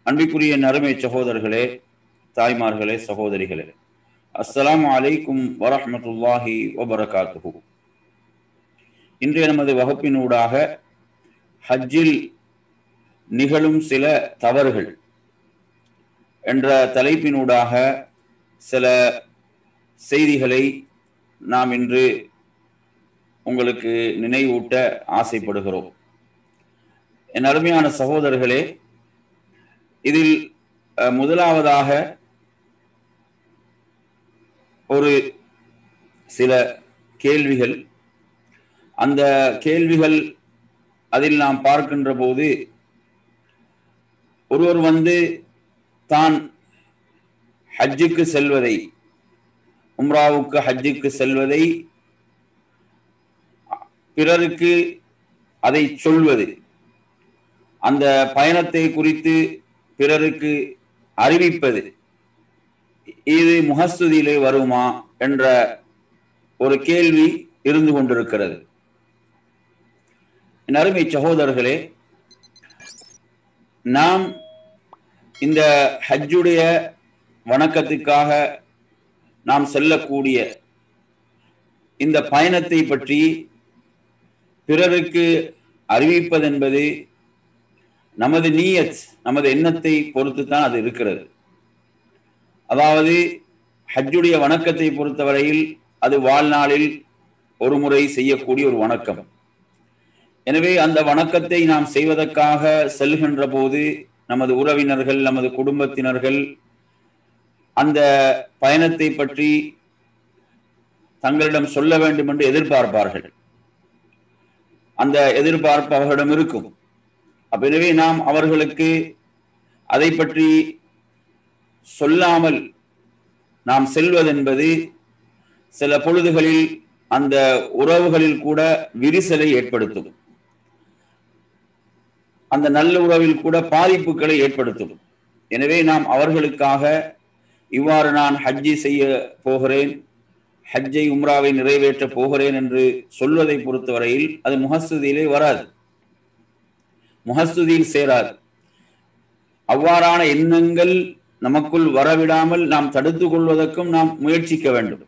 அன்பிற்குரிய நறுமை சகோதரர்களே தாய்மார்களே சகோதரிகளே அஸ்ஸலாமு அலைக்கும் வரஹ்மத்துல்லாஹி வபரகாத்துஹு இன்றைய நமது வகுப்பினூடாக ஹஜ்ஜில் நிகழும் சில தவறுகள் என்ற தலைப்பினூடாக சில செய்திகளை நாம் இன்று உங்களுக்கு நினைவூட்ட ஆசைப்படுகிறோம் என் அருமையான சகோதரர்களே இதில் அஹ், முதலாவதாக ஒரு சில கேள்விகள் அந்த கேள்விகள் அதில் நாம் பார்க்கின்ற போது ஒருவர் வந்து தான் ஹஜ்ஜுக்கு செல்வதை உம்ராவுக்கு ஹஜ்ஜுக்கு செல்வதை பிறருக்கு அதை சொல்வது அந்த பயணத்தை குறித்து பிறருக்கு அறிவிப்பது இது முகஸ்துதியிலே வருமா என்ற ஒரு கேள்வி இருந்து கொண்டிருக்கிறது என் அருமை சகோதரர்களே நாம் இந்த ஹஜ்ஜுடைய வணக்கத்துக்காக நாம் செல்லக்கூடிய இந்த பயணத்தை பற்றி பிறருக்கு அறிவிப்பதென்பது நமது நீயத் நமது எண்ணத்தை பொறுத்து தான் அது இருக்கிறது அதாவது ஹஜ்ஜுடைய வணக்கத்தை பொறுத்தவரையில் அது வாழ்நாளில் ஒரு முறை செய்யக்கூடிய ஒரு வணக்கம் எனவே அந்த வணக்கத்தை நாம் செய்வதற்காக செல்கின்ற போது நமது உறவினர்கள் நமது குடும்பத்தினர்கள் அந்த பயணத்தை பற்றி தங்களிடம் சொல்ல வேண்டும் என்று எதிர்பார்ப்பார்கள் அந்த எதிர்பார்ப்பு அவர்களிடம் இருக்கும் அப்ப எனவே நாம் அவர்களுக்கு அதை பற்றி சொல்லாமல் நாம் செல்வதென்பது சில பொழுதுகளில் அந்த உறவுகளில் கூட விரிசலை ஏற்படுத்தும் அந்த நல்ல உறவில் கூட பாதிப்புகளை ஏற்படுத்தும் எனவே நாம் அவர்களுக்காக இவ்வாறு நான் ஹஜ்ஜி செய்ய போகிறேன் ஹஜ்ஜை உம்ராவை நிறைவேற்ற போகிறேன் என்று சொல்வதை பொறுத்தவரையில் அது முகஸ்துதியிலே வராது முகஸ்துதியில் சேராது அவ்வாறான எண்ணங்கள் நமக்குள் வரவிடாமல் நாம் தடுத்து கொள்வதற்கும் நாம் முயற்சிக்க வேண்டும்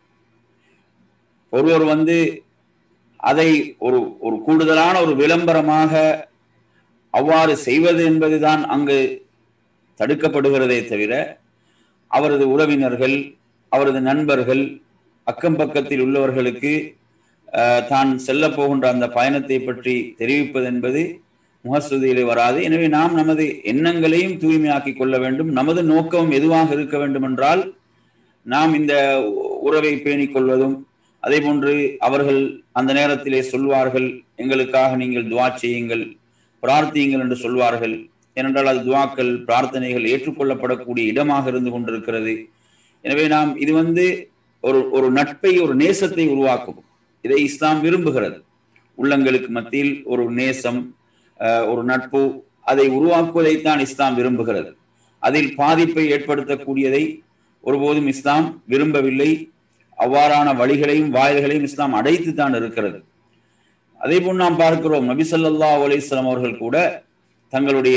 ஒருவர் வந்து அதை ஒரு ஒரு கூடுதலான ஒரு விளம்பரமாக அவ்வாறு செய்வது என்பதுதான் அங்கு தடுக்கப்படுகிறதே தவிர அவரது உறவினர்கள் அவரது நண்பர்கள் அக்கம் பக்கத்தில் உள்ளவர்களுக்கு அஹ், தான் செல்ல போகின்ற அந்த பயணத்தை பற்றி தெரிவிப்பது என்பது முகஸ்துதியிலே வராது எனவே நாம் நமது எண்ணங்களையும் தூய்மையாக்கி கொள்ள வேண்டும் நமது நோக்கம் எதுவாக இருக்க வேண்டும் என்றால் நாம் இந்த உறவை பேணிக் கொள்வதும் அதே போன்று அவர்கள் அந்த நேரத்திலே சொல்வார்கள் எங்களுக்காக நீங்கள் துவா செய்யுங்கள் பிரார்த்தியுங்கள் என்று சொல்வார்கள் ஏனென்றால் அது துவாக்கள் பிரார்த்தனைகள் ஏற்றுக்கொள்ளப்படக்கூடிய இடமாக இருந்து கொண்டிருக்கிறது எனவே நாம் இது வந்து ஒரு ஒரு நட்பை ஒரு நேசத்தை உருவாக்கும் இதை இஸ்லாம் விரும்புகிறது உள்ளங்களுக்கு மத்தியில் ஒரு நேசம் அஹ், ஒரு நட்பு அதை உருவாக்குவதைத்தான் இஸ்லாம் விரும்புகிறது அதில் பாதிப்பை ஏற்படுத்தக்கூடியதை ஒருபோதும் இஸ்லாம் விரும்பவில்லை அவ்வாறான வழிகளையும் வாயில்களையும் இஸ்லாம் அடைத்து தான் இருக்கிறது அதே போல் நாம் பார்க்கிறோம் நபி ஸல்லல்லாஹு அலைஹி வஸல்லம் அவர்கள் கூட தங்களுடைய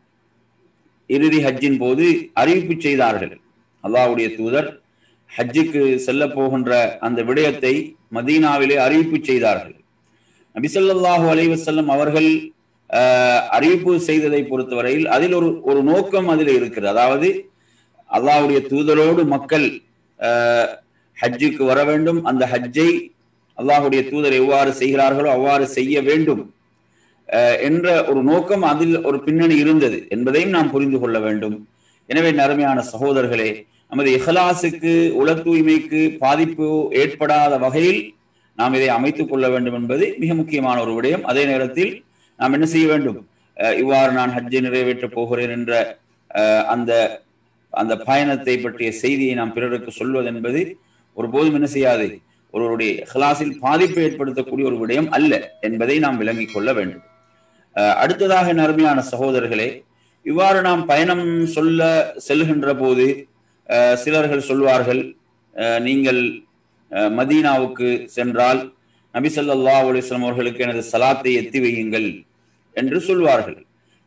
இறுதி ஹஜ்ஜின் போது அறிவிப்பு செய்தார்கள் அல்லாஹ்வுடைய தூதர் ஹஜ்ஜுக்கு செல்ல போகின்ற அந்த விடயத்தை மதீனாவிலே அறிவிப்பு செய்தார்கள் நபி ஸல்லல்லாஹு அலைஹி வஸல்லம் அவர்கள் ஆஹ், அறிவிப்பு செய்ததை பொறுத்தவரையில் அதில் ஒரு ஒரு நோக்கம் அதில் இருக்கிறது அதாவது அல்லாஹ்வுடைய தூதரோடு மக்கள் ஆஹ், ஹஜ்ஜுக்கு வர வேண்டும் அந்த ஹஜ்ஜை அல்லாஹ்வுடைய தூதர் எவ்வாறு செய்கிறார்களோ அவ்வாறு செய்ய வேண்டும் அஹ், என்ற ஒரு நோக்கம் அதில் ஒரு பின்னணி இருந்தது என்பதையும் நாம் புரிந்து கொள்ள வேண்டும் எனவே நறுமையான சகோதரர்களே நமது இஹ்லாஸுக்கு உள தூய்மைக்கு பாதிப்பு ஏற்படாத வகையில் நாம் இதை அமைத்துக் கொள்ள வேண்டும் என்பது மிக முக்கியமான ஒரு விடயம் அதே நேரத்தில் நாம் என்ன செய்ய வேண்டும் அஹ், இவ்வாறு நான் ஹஜ்ஜை நிறைவேற்றப் போகிறேன் என்ற அஹ், அந்த அந்த பயணத்தை பற்றிய செய்தியை நாம் பிறருக்கு சொல்வது என்பது ஒருபோதும் என்ன செய்யாது ஒருவருடைய இஹ்லாஸில் பாதிப்பை ஏற்படுத்தக்கூடிய ஒரு விடயம் அல்ல என்பதை நாம் விளங்கிக் கொள்ள வேண்டும் அஹ், அடுத்ததாக என் அருமையான சகோதரர்களே இவ்வாறு நாம் பயணம் சொல்ல செல்கின்ற போது அஹ், சிலர்கள் சொல்வார்கள் அஹ், நீங்கள் அஹ், மதீனாவுக்கு சென்றால் நபி ஸல்லல்லாஹு அலைஹி வஸல்லம் அவர்களுக்கு எனது சலாத்தை எத்தி வையுங்கள் என்று சொல்வார்கள்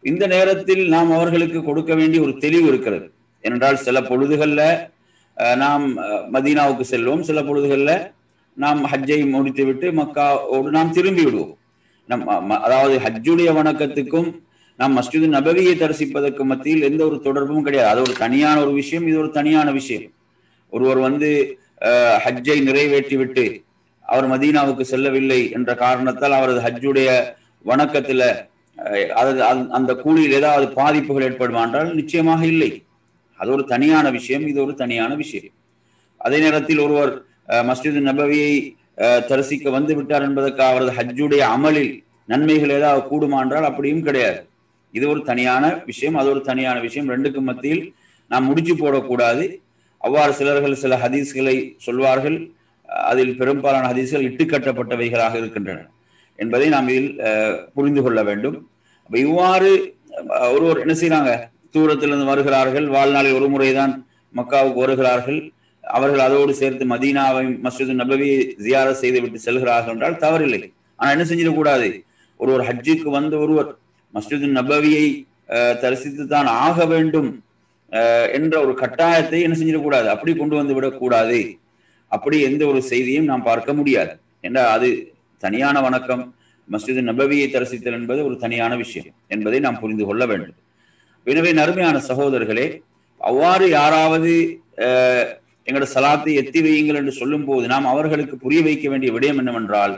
இந்த நேரத்தில் நாம் அவர்களுக்கு கொடுக்க வேண்டிய ஒரு தெளிவு இருக்கிறது ஏனென்றால் சில பொழுதுகள்ல அஹ், நாம் அஹ், மதீனாவுக்கு செல்வோம் சில பொழுதுகள்ல நாம் ஹஜ்ஜை முடித்துவிட்டு மக்காவோடு நாம் திரும்பி விடுவோம் நம் ம- அதாவது ஹஜ்ஜுடைய வணக்கத்துக்கும் நாம் மஸ்ஜிது நபவியை தரிசிப்பதற்கு மத்தியில் எந்த ஒரு தொடர்பும் கிடையாது அது ஒரு தனியான ஒரு விஷயம் இது ஒரு தனியான விஷயம் ஒருவர் வந்து அஹ், ஹஜ்ஜை நிறைவேற்றி விட்டு அவர் மதீனாவுக்கு செல்லவில்லை என்ற காரணத்தால் அவரது ஹஜ்ஜுடைய வணக்கத்துல அஹ், அதாவது அந்த- அந்த கூலியில் ஏதாவது பாதிப்புகள் ஏற்படுமா என்றால் நிச்சயமாக இல்லை அது ஒரு தனியான விஷயம் இது ஒரு தனியான விஷயம் அதே நேரத்தில் ஒருவர் அஹ், மஸ்ஜிது நபவியை அஹ், தரிசிக்க வந்து விட்டார் என்பதற்கு அவரது ஹஜ்ஜுடைய அமலில் நன்மைகள் ஏதாவது கூடுமா என்றால் அப்படியும் கிடையாது இது ஒரு தனியான விஷயம் அது ஒரு தனியான விஷயம் ரெண்டுக்கும் மத்தியில் நாம் முடிச்சு போடக்கூடாது அவ்வாறு சிலர்கள் சில ஹதீஸ்களை சொல்வார்கள் அஹ், அதில் பெரும்பாலான ஹதீஸ்கள் இட்டுக்கட்டப்பட்டவைகளாக இருக்கின்றன என்பதை நாம் இதில் அஹ், புரிந்து கொள்ள வேண்டும் அப்ப இவ்வாறு அஹ், ஒருவர் என்ன செய்யறாங்க தூரத்திலிருந்து வருகிறார்கள் வாழ்நாளில் ஒரு முறைதான் மக்காவுக்கு வருகிறார்கள் அவர்கள் அதோடு சேர்த்து மதீனாவை மஸ்ஜிது நபவியை ஜியாரத் செய்து விட்டு செல்கிறார்கள் என்றால் தவறில்லை ஆனா என்ன செஞ்சிடக்கூடாது ஒருவர் ஹஜ்ஜுக்கு வந்த ஒருவர் மஸ்ஜிது நபவியை அஹ், தரிசித்து தான் ஆக வேண்டும் அஹ், என்ற ஒரு கட்டாயத்தை என்ன செஞ்சிடக்கூடாது அப்படி கொண்டு வந்து விடக்கூடாது அப்படி எந்த ஒரு செய்தியும் நாம் பார்க்க முடியாது ஏன்னா அது தனியான வணக்கம் மஸ்ஜிது நபவியை தரிசித்தல் என்பது ஒரு தனியான விஷயம் என்பதை நாம் புரிந்து கொள்ள வேண்டும் எனவே நறுமையான சகோதரர்களே அவ்வாறு யாராவது அஹ், எங்களோட சலாத்தை எத்தி வையுங்கள் என்று சொல்லும் போது நாம் அவர்களுக்கு புரிய வைக்க வேண்டிய விடயம் என்னவென்றால்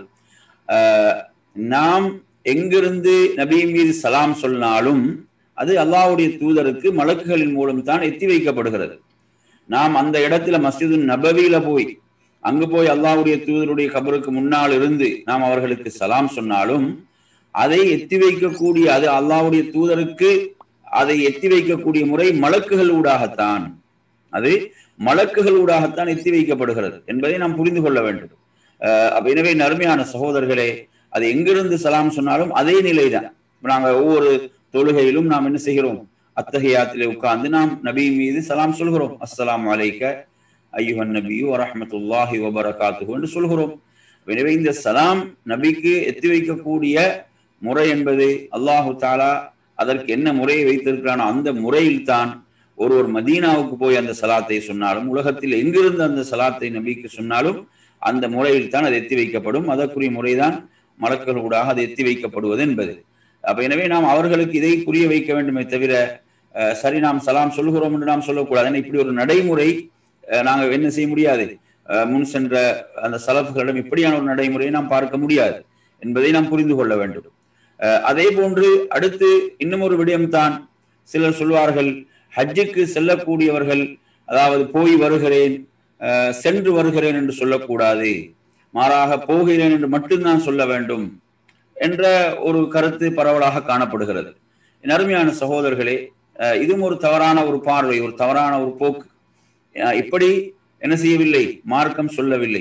அஹ், நாம் எங்கிருந்து நபியின் மீது சலாம் சொன்னாலும் அது அல்லாஹ்வுடைய தூதருக்கு மலக்குகளின் மூலம் தான் எத்தி வைக்கப்படுகிறது நாம் அந்த இடத்துல மஸ்ஜிது நபவியில போய் அங்கு போய் அல்லாஹ்வுடைய தூதருடைய கபருக்கு முன்னால் இருந்து நாம் அவர்களுக்கு சலாம் சொன்னாலும் அதை எத்தி வைக்கக்கூடிய அது அல்லாஹ்வுடைய தூதருக்கு அதை எத்தி வைக்கக்கூடிய முறை மலக்குகள் ஊடாகத்தான் அது மலக்குகள் ஊடாகத்தான் எத்தி வைக்கப்படுகிறது என்பதை நாம் புரிந்து கொள்ள வேண்டும் அஹ் அப்ப எனவே நறுமையான சகோதரர்களே அது எங்கிருந்து சலாம் சொன்னாலும் அதே நிலைதான் இப்ப நாங்க ஒவ்வொரு தொழுகையிலும் நாம் என்ன செய்கிறோம் அத்தகையாத்திலே உட்கார்ந்து நாம் நபி மீது சலாம் சொல்கிறோம் அஸ்ஸலாமு அலைக்க ஐயுஹன் நபியு வரஹ்மத்துல்லாஹி வபரகாத்துஹு என்று சொல்கிறோம் எனவே இந்த சலாம் நபிக்கு எத்தி வைக்கக்கூடிய முறை என்பது அல்லாஹு தாலா அதற்கு என்ன முறையை வைத்திருக்கிறானோ அந்த முறையில் தான் ஒருவர் மதீனாவுக்கு போய் அந்த சலாத்தை சொன்னாலும் உலகத்தில் எங்கிருந்து அந்த சலாத்தை நபிக்கு சொன்னாலும் அந்த முறையில் தான் அது எத்தி வைக்கப்படும் அதற்குரிய முறைதான் மலக்கள் ஊடாக அது எத்தி வைக்கப்படுவது என்பது அப்ப எனவே நாம் அவர்களுக்கு இதை புரிய வைக்க வேண்டுமே தவிர அஹ், சரி நாம் சலாம் சொல்கிறோம் என்று நாம் சொல்லக்கூடாது ஏன்னா இப்படி ஒரு நடைமுறை அஹ், நாங்கள் என்ன செய்ய முடியாது அஹ், முன் சென்ற அந்த சலப்புகளிடம் இப்படியான ஒரு நடைமுறையை நாம் பார்க்க முடியாது என்பதை நாம் புரிந்து கொள்ள வேண்டும் அஹ், அதே போன்று அடுத்து இன்னும் ஒரு விடயம்தான் சிலர் சொல்வார்கள் ஹஜ்ஜுக்கு செல்லக்கூடியவர்கள் அதாவது போய் வருகிறேன் அஹ், சென்று வருகிறேன் என்று சொல்லக்கூடாது மாறாக போகிறேன் என்று மட்டும்தான் சொல்ல வேண்டும் என்ற ஒரு கருத்து பரவலாக காணப்படுகிறது என் அருமையான சகோதரர்களே அஹ், இதுவும் ஒரு தவறான ஒரு பார்வை ஒரு தவறான ஒரு போக்கு அஹ், இப்படி என்ன செய்யவில்லை மார்க்கம் சொல்லவில்லை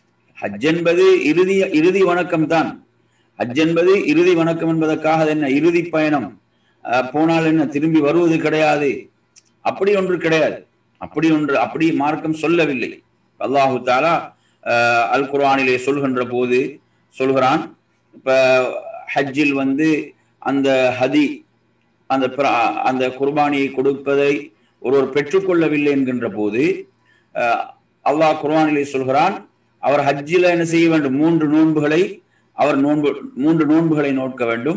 ஹஜ் என்பது இறுதி இறுதி வணக்கம் தான் ஹஜ் என்பது இறுதி வணக்கம் என்பதற்காக அது என்ன இறுதி பயணம் அஹ், போனால் என்ன திரும்பி வருவது கிடையாது அப்படி ஒன்று கிடையாது அப்படி ஒன்று அப்படி மார்க்கம் சொல்லவில்லை அல்லாஹு தாலா அஹ், அல் குர்ஆனிலே சொல்கின்ற போது சொல்கிறான் இப்ப ஹஜ்ஜில் வந்து அந்த ஹதி அந்த பிர- அந்த குர்பானியை கொடுப்பதை ஒருவர் பெற்றுக்கொள்ளவில்லை என்கின்ற போது அஹ், அல்லாஹ் குர்ஆனிலே சொல்கிறான் அவர் ஹஜ்ஜில என்ன செய்ய வேண்டும் மூன்று நோன்புகளை அவர் நோன்பு மூன்று நோன்புகளை நோட்க வேண்டும்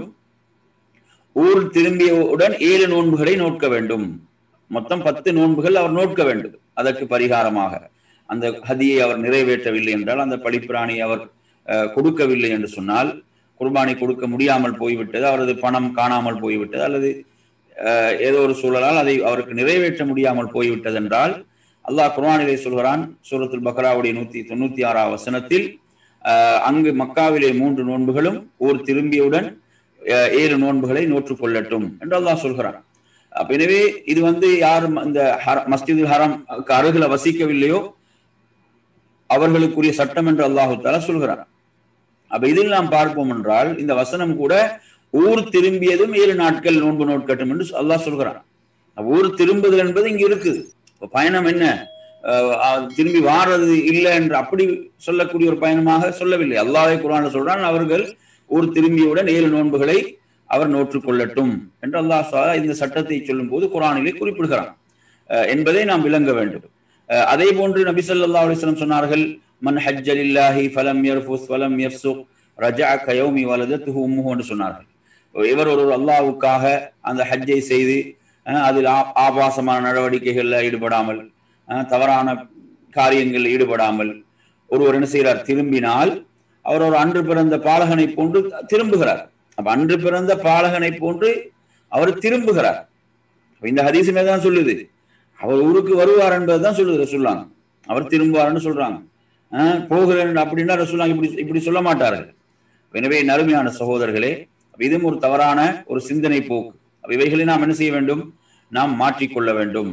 ஊர் திரும்பியவுடன் ஏழு நோன்புகளை நோட்க வேண்டும் மொத்தம் பத்து நோன்புகள் அவர் நோட்க வேண்டும் அதற்கு பரிகாரமாக அந்த ஹதியை அவர் நிறைவேற்றவில்லை என்றால் அந்த பழிப்பிராணியை அவர் அஹ், கொடுக்கவில்லை என்று சொன்னால் குர்பானி கொடுக்க முடியாமல் போய்விட்டது அவரது பணம் காணாமல் போய்விட்டது அல்லது அஹ், ஏதோ ஒரு சூழலால் அதை அவருக்கு நிறைவேற்ற முடியாமல் போய்விட்டது என்றால் அல்லாஹ் குர்ஆனிலே சொல்கிறான் சூரத்துல் பக்ராவுடைய நூத்தி தொண்ணூத்தி ஆறாம் வசனத்தில் அஹ், அங்கு மக்காவிலே மூன்று நோன்புகளும் ஊர் திரும்பியவுடன் அஹ், ஏழு நோன்புகளை நோற்றுக் கொள்ளட்டும் என்று அல்லாஹ் சொல்கிறான் அப்ப எனவே இது வந்து யாரும் இந்த ஹர- மஸ்ஜிதுல் ஹரம் அருகில வசிக்கவில்லையோ அவர்களுக்குரிய சட்டம் என்று அல்லாஹு தாலா சொல்கிறான் அப்ப இதில் நாம் பார்ப்போம் என்றால் இந்த வசனம் கூட ஊர் திரும்பியதும் ஏழு நாட்கள் நோன்பு நோட்கட்டும் என்று அல்லாஹ் சொல்கிறான் அப்ப ஊர் திரும்புதல் என்பது இங்க இருக்குது இப்ப பயணம் என்ன அஹ் அஹ் திரும்பி வாரது இல்லை என்று அப்படி சொல்லக்கூடிய ஒரு பயணமாக சொல்லவில்லை அல்லாஹே குரான் சொல்றான் அவர்கள் ஊர் திரும்பியவுடன் ஏழு நோன்புகளை அவர் நோற்றுக் கொள்ளட்டும் என்று அல்லாஹ் சுப்ஹானஹு வ தஆலா இந்த சட்டத்தை சொல்லும் போது குரானிலே குறிப்பிடுகிறான் அஹ் என்பதை நாம் விளங்க வேண்டும் அஹ் அதே போன்று நபி ஸல்லல்லாஹு அலைஹி வஸல்லம் சொன்னார்கள் மன் ஹஜ்ஜ லில்லாஹி ஃபலம் யர்ஃபுஸ் ஃபலம் யஃப்சுக் ரஜஅ கயௌமி வலதத்துஹு உம்முஹு என்று சொன்னார்கள் இவர் ஒரு அல்லாஹ்வுக்காக அந்த ஹஜ்ஜை செய்து அஹ் அதில் ஆ- ஆபாசமான நடவடிக்கைகளில் ஈடுபடாமல் அஹ் தவறான காரியங்களில் ஈடுபடாமல் ஒருவர் என்ன செய்கிறார் திரும்பினால் அவர் ஒரு அன்று பிறந்த பாலகனை போன்று திரும்புகிறார் அப்ப அன்று பிறந்த பாலகனை போன்று அவர் திரும்புகிறார் அப்ப இந்த ஹதீஸுமே தான் சொல்லுது அவர் ஊருக்கு வருவார் என்பதுதான் சொல்லுது ரசூல்லாங்க அவர் திரும்புவார்னு சொல்றாங்க ஆஹ் போகிறேன் அப்படின்னா ரசூல்லாங்க இப்படி இப்படி சொல்ல மாட்டார்கள் எனவே நறுமையான சகோதரர்களே அப்ப இதுவும் ஒரு தவறான ஒரு சிந்தனை போக்கு அப்ப இவைகளை நாம் என்ன செய்ய வேண்டும் நாம் மாற்றிக்கொள்ள வேண்டும்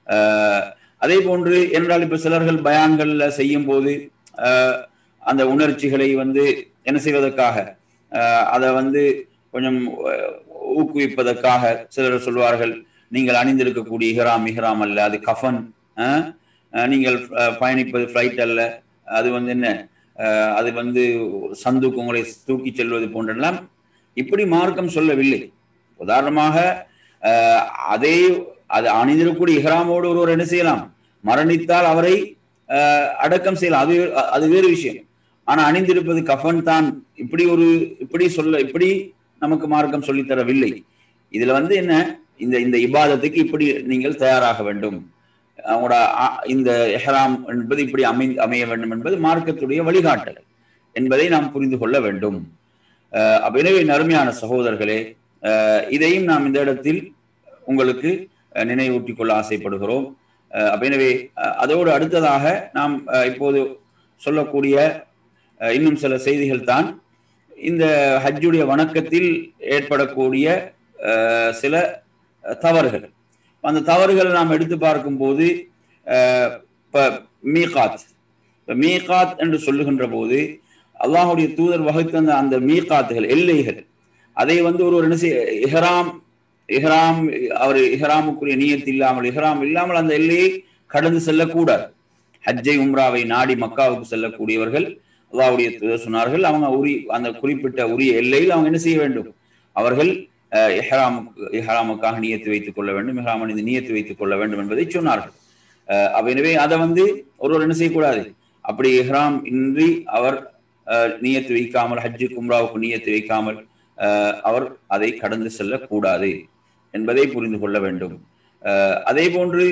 ஆஹ் அதே போன்று என்றால் இப்ப சிலர்கள் பயான்கள்ல செய்யும் போது ஆஹ் அந்த உணர்ச்சிகளை வந்து என்ன செய்வதற்காக ஆஹ் அதை வந்து கொஞ்சம் அஹ், ஊக்குவிப்பதற்காக சிலர் சொல்வார்கள் நீங்கள் அணிந்திருக்கக்கூடிய இஹ்ராம் இஹ்ராம் அல்ல அது கஃபன் ஆஹ் ஆஹ் நீங்கள் அஹ், பயணிப்பது ஃப்ளைட் அல்ல அது வந்து என்ன ஆஹ் அது வந்து ஒரு சந்துக்கு உங்களை தூக்கி செல்வது போன்றெல்லாம் இப்படி மார்க்கம் சொல்லவில்லை உதாரணமாக ஆஹ் அதே அது அணிந்திருக்கக்கூடிய இஹ்ராமோடு ஒருவர் என்ன செய்யலாம் மரணித்தால் அவரை ஆஹ் அடக்கம் செய்யலாம் அது அது வேறு விஷயம் ஆனா அணிந்திருப்பது கஃபன் தான் இப்படி ஒரு இப்படி சொல்ல இப்படி நமக்கு மார்க்கம் சொல்லித் தரவில்லை இதுல வந்து என்ன இந்த இந்த இபாதத்துக்கு இப்படி நீங்கள் தயாராக வேண்டும் அவங்களோட அ- இந்த எஹ்ராம் என்பது இப்படி அமை அமைய வேண்டும் என்பது மார்க்கத்துடைய வழிகாட்டல் என்பதை நாம் புரிந்து கொள்ள வேண்டும் அஹ் அப்ப எனவே நறுமையான சகோதரர்களே அஹ் இதையும் நாம் இந்த இடத்தில் உங்களுக்கு அஹ், நினைவூட்டிக் கொள்ள ஆசைப்படுகிறோம் அஹ் அப்ப எனவே அஹ், அதோடு அடுத்ததாக நாம் அஹ், இப்போது சொல்லக்கூடிய அஹ், இன்னும் சில செய்திகள் தான் இந்த ஹஜ்ஜுடைய வணக்கத்தில் ஏற்படக்கூடிய அஹ், சில அஹ், தவறுகள் அந்த தவறுகளை நாம் எடுத்து பார்க்கும்போது அஹ், இப்ப மீகாத் இப்ப மீகாத் என்று சொல்லுகின்ற போது அல்லாஹுடைய தூதர் வகுத்த அந்த அந்த மீகாத்துகள் எல்லைகள் அதை வந்து ஒரு என்ன செய்ய இஹ்ராம் இஹ்ராம் அவர் இஹ்ராமுக்குரிய நியத்து இல்லாமல் இஹ்ராம் இல்லாமல் அந்த எல்லையை கடந்து செல்லக்கூடாது ஹஜ்ஜை உம்ராவை நாடி மக்காவுக்கு செல்லக்கூடியவர்கள் அல்லாஹ்வுடைய தூதர் சொன்னார்கள் அவங்க உரி அந்த குறிப்பிட்ட உரிய எல்லையில் அவங்க என்ன செய்ய வேண்டும் அவர்கள் அஹ், இஹ்ராமுக்கு இஹ்ராமுக்காக நியத்து வைத்துக் கொள்ள வேண்டும் இஹ்ராம் அணிந்து நியத்து வைத்துக் கொள்ள வேண்டும் என்பதை சொன்னார்கள் அஹ், அப்ப எனவே அதை வந்து ஒருவர் என்ன செய்யக்கூடாது அப்படி இஹ்ராம் இன்றி அவர் அஹ், நியத்து வைக்காமல் ஹஜ்ஜுக்கு உம்ராவுக்கு நியத்து வைக்காமல் அஹ், அவர் அதை கடந்து செல்லக்கூடாது என்பதை புரிந்து கொள்ள வேண்டும் அஹ், அதே போன்று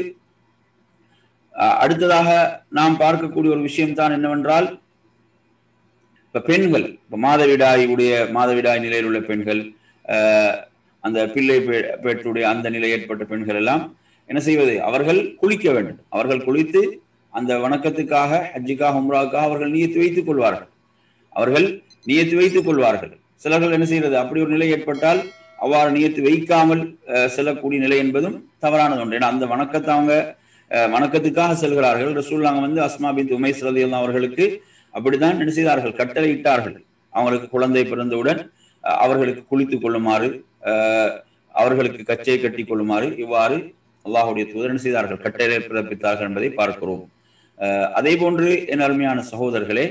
அஹ், அடுத்ததாக நாம் பார்க்கக்கூடிய ஒரு விஷயம் தான் என்னவென்றால் இப்ப பெண்கள் இப்ப மாதவிடாய் உடைய மாதவிடாய் நிலையில் உள்ள பெண்கள் அஹ், அந்த பிள்ளை பெ- பெற்றுடைய அந்த நிலை ஏற்பட்ட பெண்கள் எல்லாம் என்ன செய்வது அவர்கள் குளிக்க வேண்டும் அவர்கள் குளித்து அந்த வணக்கத்துக்காக ஹஜ்ஜுக்காக உம்ராவுக்காக அவர்கள் நியத்து வைத்துக் கொள்வார்கள் அவர்கள் நியத்து வைத்துக் கொள்வார்கள் சிலர்கள் என்ன செய்யறது அப்படி ஒரு நிலை ஏற்பட்டால் அவ்வாறு நியத்து வைக்காமல் அஹ், செல்லக்கூடிய நிலை என்பதும் தவறானது ஒன்று ஏன்னா அந்த வணக்கத்தை அவங்க அஹ், வணக்கத்துக்காக செல்கிறார்கள் ரசூல்லாங்க வந்து அஸ்மா பின் உமைஸ் ரலியல்லாஹு அவர்களுக்கு அப்படித்தான் என்ன செய்தார்கள் கட்டளை இட்டார்கள் அவங்களுக்கு குழந்தை பிறந்தவுடன் அஹ், அவர்களுக்கு குளித்துக் கொள்ளுமாறு அஹ், அவர்களுக்கு கச்சை கட்டி கொள்ளுமாறு இவ்வாறு அல்லாஹுடைய தூதர் என்ன செய்தார்கள் கட்டளை பிறப்பித்தார்கள் என்பதை பார்க்கிறோம் அஹ், அதே போன்று என் அருமையான சகோதரர்களே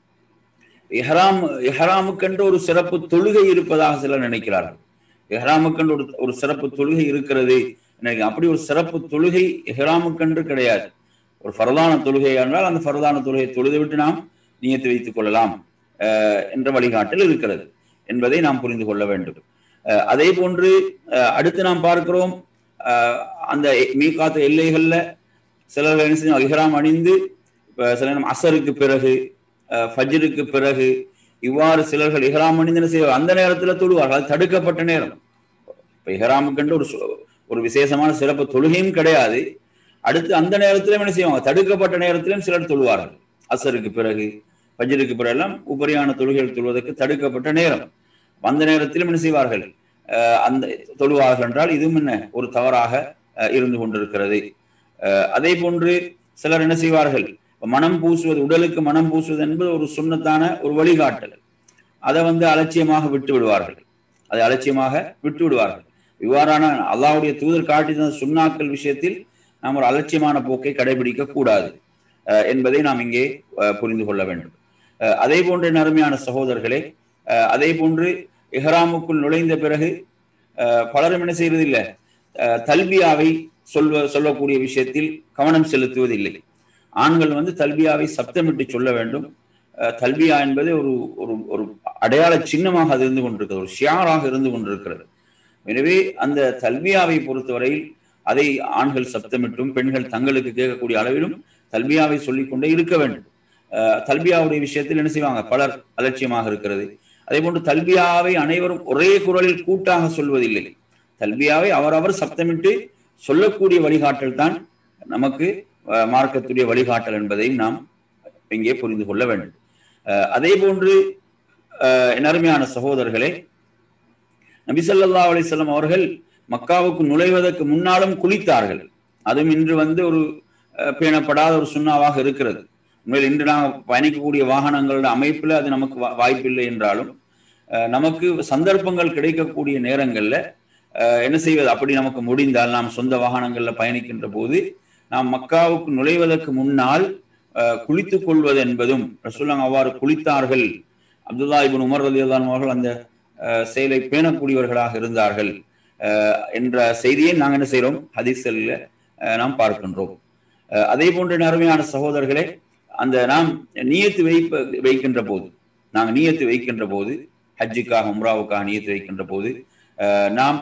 இஹ்ராம் இஹ்ராமுக்கென்று ஒரு சிறப்பு தொழுகை இருப்பதாக சிலர் நினைக்கிறார்கள் இஹ்ராமுக்கென்று ஒரு ஒரு சிறப்பு தொழுகை இருக்கிறது நினைக்க- அப்படி ஒரு சிறப்பு தொழுகை இஹ்ராமுக்கென்று கிடையாது ஒரு ஃபரதான தொழுகை என்றால் அந்த ஃபரதான தொழுகை தொழுது விட்டு நாம் நியத்து வைத்துக் கொள்ளலாம் அஹ், என்ற வழிகாட்டல் இருக்கிறது என்பதை நாம் புரிந்து கொள்ள வேண்டும் அஹ், அதே போன்று அஹ், அடுத்து நாம் பார்க்கிறோம் அஹ், அந்த மீகாத்த எல்லைகள்ல சிலர்கள் என்ன செய்யும் இஹ்ராம் அணிந்து இப்ப சில நேரம் அசருக்கு பிறகு அஹ், ஃபஜ்ருக்கு பிறகு இவ்வாறு சிலர்கள் இஹ்ராம் அணிந்து என்ன செய்வார் அந்த நேரத்துல தொழுவார்கள் அது தடுக்கப்பட்ட நேரம் இப்ப இஹ்ராமுக்கென்று ஒரு சு- ஒரு விசேஷமான சிறப்பு தொழுகையும் கிடையாது அடுத்து அந்த நேரத்திலும் என்ன செய்வாங்க தடுக்கப்பட்ட நேரத்திலும் சிலர் தொழுவார்கள் அசருக்கு பிறகு ஃபஜ்ருக்கு பிறகு எல்லாம் உபரியான தொழுகைகள் தொழுவதற்கு தடுக்கப்பட்ட நேரம் அந்த நேரத்திலும் என்ன செய்வார்கள் அஹ், அந்த தொழுவார்கள் என்றால் இதுவும் என்ன ஒரு தவறாக அஹ், இருந்து கொண்டிருக்கிறது அஹ், அதே போன்று சிலர் என்ன செய்வார்கள் இப்ப மனம் பூசுவது உடலுக்கு மனம் பூசுவது என்பது ஒரு சுண்ணத்தான ஒரு வழிகாட்டல் அதை வந்து அலட்சியமாக விட்டு விடுவார்கள் அதை அலட்சியமாக விட்டு விடுவார்கள் இவ்வாறான அல்லாஹ்வுடைய தூதர் காட்டி தந்த சுண்ணாக்கள் விஷயத்தில் நாம் ஒரு அலட்சியமான போக்கை கடைபிடிக்க கூடாது அஹ், என்பதை நாம் இங்கே அஹ், புரிந்து கொள்ள வேண்டும் அஹ், அதே போன்ற நறுமையான சகோதரர்களே அஹ், அதே போன்று இஹ்ராமுக்குள் நுழைந்த பிறகு பலரும் என்ன செய்வதில்லை தல்பியாவை சொல்வ சொல்லக்கூடிய விஷயத்தில் கவனம் செலுத்துவதில்லை ஆண்கள் வந்து தல்பியாவை சப்தமிட்டு சொல்ல வேண்டும் தல்பியா என்பது ஒரு ஒரு ஒரு அடையாள சின்னமாக அது இருந்து கொண்டிருக்கிறது ஒரு ஷியாராக இருந்து கொண்டிருக்கிறது எனவே அந்த தல்பியாவை பொறுத்தவரையில் அதை ஆண்கள் சப்தமிட்டும் பெண்கள் தங்களுக்கு கேட்கக்கூடிய அளவிலும் தல்பியாவை சொல்லிக்கொண்டே இருக்க வேண்டும் தல்பியாவுடைய விஷயத்தில் என்ன செய்வாங்க பலர் அலட்சியமாக இருக்கிறது அதே போன்று தல்பியாவை அனைவரும் ஒரே குரலில் கூட்டாக சொல்வதில்லை தல்பியாவை அவரவர் சப்தமிட்டு சொல்லக்கூடிய வழிகாட்டல் தான் நமக்கு மார்க்கத்துடைய வழிகாட்டல் என்பதையும் நாம் இங்கே புரிந்து கொள்ள வேண்டும் அதே போன்று அருமையான சகோதரர்களே நபிசல்லா அலிசல்லாம் அவர்கள் மக்காவுக்கு நுழைவதற்கு முன்னாலும் குளித்தார்கள் அதுவும் இன்று வந்து ஒரு பேணப்படாத ஒரு சுண்ணாவாக இருக்கிறது உண்மையில் இன்று நாம் பயணிக்கக்கூடிய வாகனங்களோட அமைப்பில் அது நமக்கு வாய்ப்பில்லை என்றாலும் நமக்கு சந்தர்ப்பங்கள் கிடைக்கக்கூடிய நேரங்களில் என்ன செய்வது அப்படி நமக்கு முடிந்தால் நாம் சொந்த வாகனங்களில் பயணிக்கின்ற போது நாம் மக்காவுக்கு நுழைவதற்கு முன்னால் குளித்துக் கொள்வது என்பதும் ரசூல்லாங்க அவ்வாறு குளித்தார்கள் அப்துல்லா இபின் உமர் ரதி அவர்கள் அந்த செயலை பேணக்கூடியவர்களாக இருந்தார்கள் என்ற செய்தியை நாங்கள் என்ன செய்கிறோம் ஹதீசல்ல நாம் பார்க்கின்றோம் அதே போன்ற நேர்மையான சகோதரர்களே அந்த நாம் நீயத்து வைப்ப வைக்கின்ற போது நாங்கள் நீயத்து வைக்கின்ற போது ஹஜ்ஜுக்காக உம்ராவுக்காக நீயத்து வைக்கின்ற போது நாம்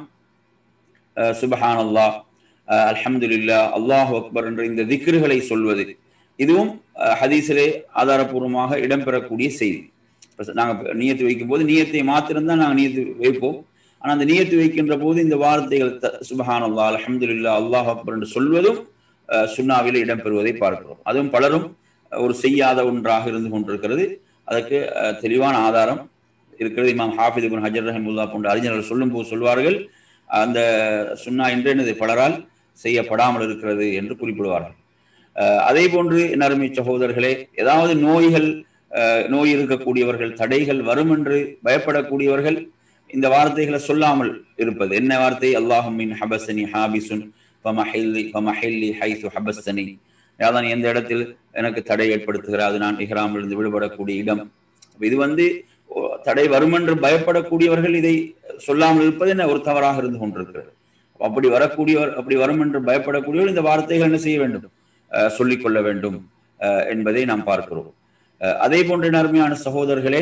சுபஹான் அல்லாஹ் அல்ஹம்துலில்லா அல்லாஹ் அக்பர் என்ற இந்த திக்ருகளை சொல்வது இதுவும் ஹதீஸிலே ஆதாரபூர்வமாக இடம்பெறக்கூடிய செய்தி நாங்கள் நீயத்து வைக்கும் போது நீயத்தை மாத்திரம்தான் நாங்கள் நீயத்து வைப்போம் ஆனால் அந்த நீயத்து வைக்கின்ற போது இந்த வார்த்தைகள் சுபஹான் அல்லா அலமதுல்லா அல்லாஹ் அக்பர் என்று சொல்வதும் சுண்ணாவில் இடம்பெறுவதை பார்க்கிறோம் அதுவும் பலரும் ஒரு செய்யாத ஒன்றாக இருந்து கொண்டிருக்கிறது அதற்கு தெளிவான ஆதாரம் இருக்கிறது இமாம் ஹாஃபித் இபின் ஹஜர் ரஹமுல்லா போன்ற அறிஞர்கள் சொல்லும் போது சொல்வார்கள் அந்த சுண்ணா என்றெனது பலரால் செய்யப்படாமல் இருக்கிறது என்று குறிப்பிடுவார்கள் அதே போன்று என் அருமை சகோதரர்களே ஏதாவது நோய்கள் நோய் இருக்கக்கூடியவர்கள் தடைகள் வரும் என்று பயப்படக்கூடியவர்கள் இந்த வார்த்தைகளை சொல்லாமல் இருப்பது என்ன வார்த்தை அல்லாஹுமின் ஹபசனி ஹாபிசுன் பமஹில்லி பமஹில்லி ஹைசு ஹபஸ்தனி யாதான் எந்த இடத்தில் எனக்கு தடை ஏற்படுத்துகிறார் அது நான் இஹ்ராமிலிருந்து விடுபடக்கூடிய இடம் இது வந்து தடை வரும் என்று பயப்படக்கூடியவர்கள் இதை சொல்லாமல் இருப்பது என்ன ஒரு தவறாக இருந்து கொண்டிருக்கிறது அப்படி வரக்கூடியவர் அப்படி வரும் என்று பயப்படக்கூடியவர் இந்த வார்த்தைகள் என்ன செய்ய வேண்டும் சொல்லிக்கொள்ள வேண்டும் என்பதை நாம் பார்க்கிறோம் அதே போன்ற நன்மையான சகோதரர்களே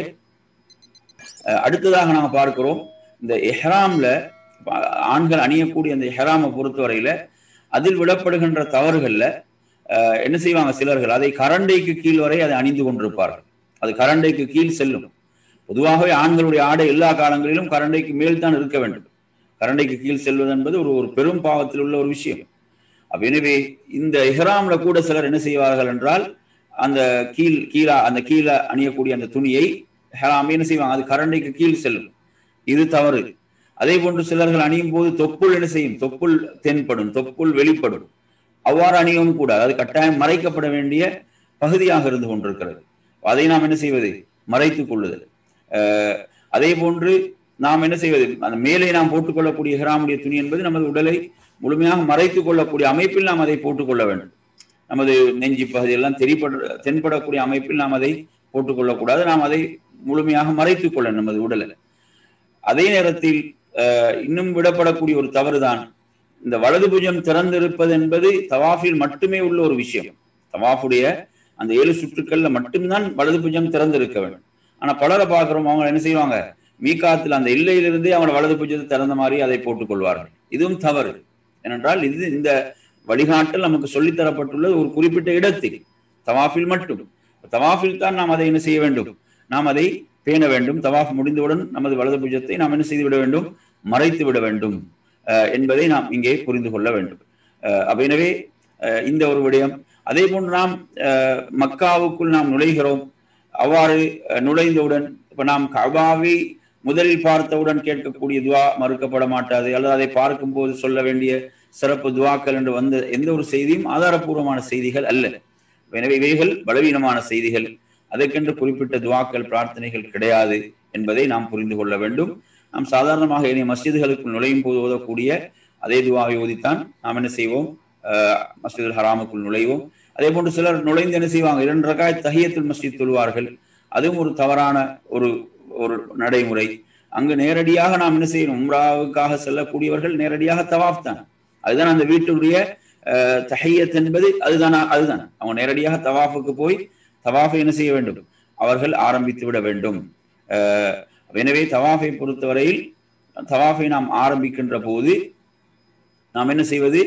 அடுத்ததாக நாங்கள் பார்க்கிறோம் இந்த எஹ்ராம்ல ஆண்கள் அணியக்கூடிய அந்த எஹ்ராமை பொறுத்தவரையில அதில் விடப்படுகின்ற தவறுகள்ல என்ன செய்வாங்க சிலர்கள் அதை கரண்டைக்கு கீழ் வரை அதை அணிந்து கொண்டிருப்பார்கள் அது கரண்டைக்கு கீழ் செல்லும் பொதுவாகவே ஆண்களுடைய ஆடை எல்லா காலங்களிலும் கரண்டைக்கு மேல் தான் இருக்க வேண்டும் கரண்டைக்கு கீழ் செல்வது என்பது ஒரு ஒரு பெரும் பாவத்தில் உள்ள ஒரு விஷயம் அப்ப எனவே இந்த இஹ்ராம்ல கூட சிலர் என்ன செய்வார்கள் என்றால் அந்த கீழ் கீழே அந்த கீழே அணியக்கூடிய அந்த துணியை ஹெராமே என்ன செய்வாங்க அது கரண்டைக்கு கீழ் செல்லும் இது தவறு அதே போன்று சிலர்கள் அணியும் போது தொப்புள் என்ன செய்யும் தொப்புள் தென்படும் தொப்புள் வெளிப்படும் அவ்வாறு அணியவும் கூட அது கட்டாயம் மறைக்கப்பட வேண்டிய பகுதியாக இருந்து கொண்டிருக்கிறது அதை நாம் என்ன செய்வது மறைத்துக் கொள்ளுதல் அதே போன்று நாம் என்ன செய்வது அந்த மேலே நாம் போட்டுக்கொள்ளக்கூடிய ஹிராமுடைய துணி என்பது நமது உடலை முழுமையாக மறைத்துக் கொள்ளக்கூடிய அமைப்பில் நாம் அதை போட்டுக்கொள்ள வேண்டும் நமது நெஞ்சி பகுதியெல்லாம் தெரியப்பட தென்படக்கூடிய அமைப்பில் நாம் அதை போட்டுக்கொள்ளக்கூடாது நாம் அதை முழுமையாக மறைத்துக் கொள்ள நமது உடலை அதே நேரத்தில் இன்னும் விடப்படக்கூடிய ஒரு தவறுதான் இந்த வலது புஜம் திறந்திருப்பது என்பது தவாஃபில் மட்டுமே உள்ள ஒரு விஷயம் தவாஃபுடைய அந்த ஏழு சுற்றுக்கள்ல மட்டும்தான் வலது புஜம் திறந்திருக்க வேண்டும் ஆனா பலரை பார்க்கிறோம் அவங்க என்ன செய்வாங்க மீகாத்தில் அந்த எல்லையிலிருந்தே அவங்க வலது புஜத்தை திறந்த மாதிரி அதை போட்டுக் கொள்வார்கள் இதுவும் தவறு ஏனென்றால் இது இந்த வழிகாட்டல் நமக்கு சொல்லித்தரப்பட்டுள்ளது ஒரு குறிப்பிட்ட இடத்தில் தவாஃபில் மட்டும் தவாஃபில் தான் நாம் அதை என்ன செய்ய வேண்டும் நாம் அதை பேண வேண்டும் தவாஃப் முடிந்தவுடன் நமது வலது புஜத்தை நாம் என்ன செய்து விட வேண்டும் மறைத்து விட வேண்டும் என்பதை நாம் இங்கே புரிந்து கொள்ள வேண்டும் அப்ப எனவே இந்த ஒரு விடயம் அதே போன்று நாம் மக்காவுக்குள் நாம் நுழைகிறோம் அவ்வாறு நுழைந்தவுடன் இப்ப நாம் கபாவை முதலில் பார்த்தவுடன் கேட்கக்கூடிய துவா மறுக்கப்பட மாட்டாது அல்லது அதை பார்க்கும் போது சொல்ல வேண்டிய சிறப்பு துவாக்கள் என்று வந்த எந்த ஒரு செய்தியும் ஆதாரபூர்வமான செய்திகள் அல்ல எனவே இவைகள் பலவீனமான செய்திகள் அதற்கென்று குறிப்பிட்ட துவாக்கள் பிரார்த்தனைகள் கிடையாது என்பதை நாம் புரிந்து கொள்ள வேண்டும் நாம் சாதாரணமாக இனி மஸ்ஜிதுகளுக்குள் நுழையும் போது ஓதக்கூடிய அதே துவாவை ஓதித்தான் நாம் என்ன செய்வோம் மஸ்ஜிதுல் ஹராமுக்குள் நுழைவோம் அதே போன்று சிலர் நுழைந்து என்ன செய்வாங்க இரண்டு ரகாய் தஹியத்துல் மஸ்ஜித் தொழுவார்கள் அதுவும் ஒரு தவறான ஒரு ஒரு நடைமுறை அங்கு நேரடியாக நாம் என்ன செய்யணும் உம்ராவுக்காக செல்லக்கூடியவர்கள் நேரடியாக தவாஃப் தான் அதுதான் அந்த வீட்டுடைய தஹையத் என்பது அதுதான் அதுதான் அவங்க நேரடியாக தவாஃபுக்கு போய் தவாஃபை என்ன செய்ய வேண்டும் அவர்கள் ஆரம்பித்து விட வேண்டும் எனவே தவாஃபை பொறுத்தவரையில் தவாஃபை நாம் ஆரம்பிக்கின்ற போது நாம் என்ன செய்வது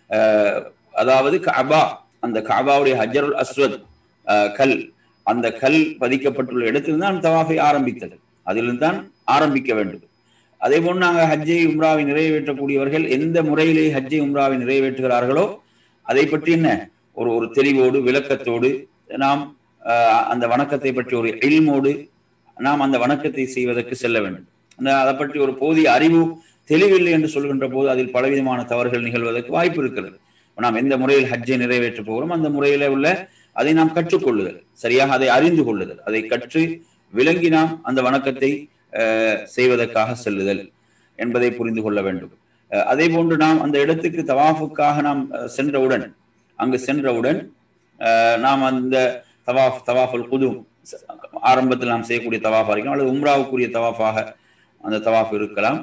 அதாவது கபா அந்த காபாவுடைய ஹஜருல் அஸ்வத் கல் அந்த கல் பதிக்கப்பட்டுள்ள இடத்தில் தான் தவாஃபை ஆரம்பித்தது அதிலிருந்து தான் ஆரம்பிக்க வேண்டும் அதே போன்று நாங்கள் ஹஜ்ஜை உம்ராவை நிறைவேற்றக்கூடியவர்கள் எந்த முறையிலே ஹஜ்ஜை உம்ராவை நிறைவேற்றுகிறார்களோ அதை பற்றி என்ன ஒரு ஒரு தெளிவோடு விளக்கத்தோடு நாம் அந்த வணக்கத்தை பற்றி ஒரு எல்மோடு நாம் அந்த வணக்கத்தை செய்வதற்கு செல்ல வேண்டும் அந்த அதை பற்றி ஒரு போதிய அறிவு தெளிவில்லை என்று சொல்கின்ற போது அதில் பலவிதமான தவறுகள் நிகழ்வதற்கு வாய்ப்பு இருக்கிறது நாம் எந்த முறையில் ஹஜ்ஜை நிறைவேற்ற போகிறோம் அந்த முறையில உள்ள அதை நாம் கற்றுக்கொள்ளுதல் சரியாக அதை அறிந்து கொள்ளுதல் அதை கற்று விளங்கி நாம் அந்த வணக்கத்தை செய்வதற்காக செல்லுதல் என்பதை புரிந்து கொள்ள வேண்டும் அதே போன்று நாம் அந்த இடத்துக்கு தவாஃபுக்காக நாம் சென்றவுடன் அங்கு சென்றவுடன் நாம் அந்த தவாஃப் தவாஃபுல் புது ஆரம்பத்தில் நாம் செய்யக்கூடிய தவாஃபாக இருக்கலாம் அல்லது உம்ராவுக்குரிய தவாஃபாக அந்த தவாஃப் இருக்கலாம்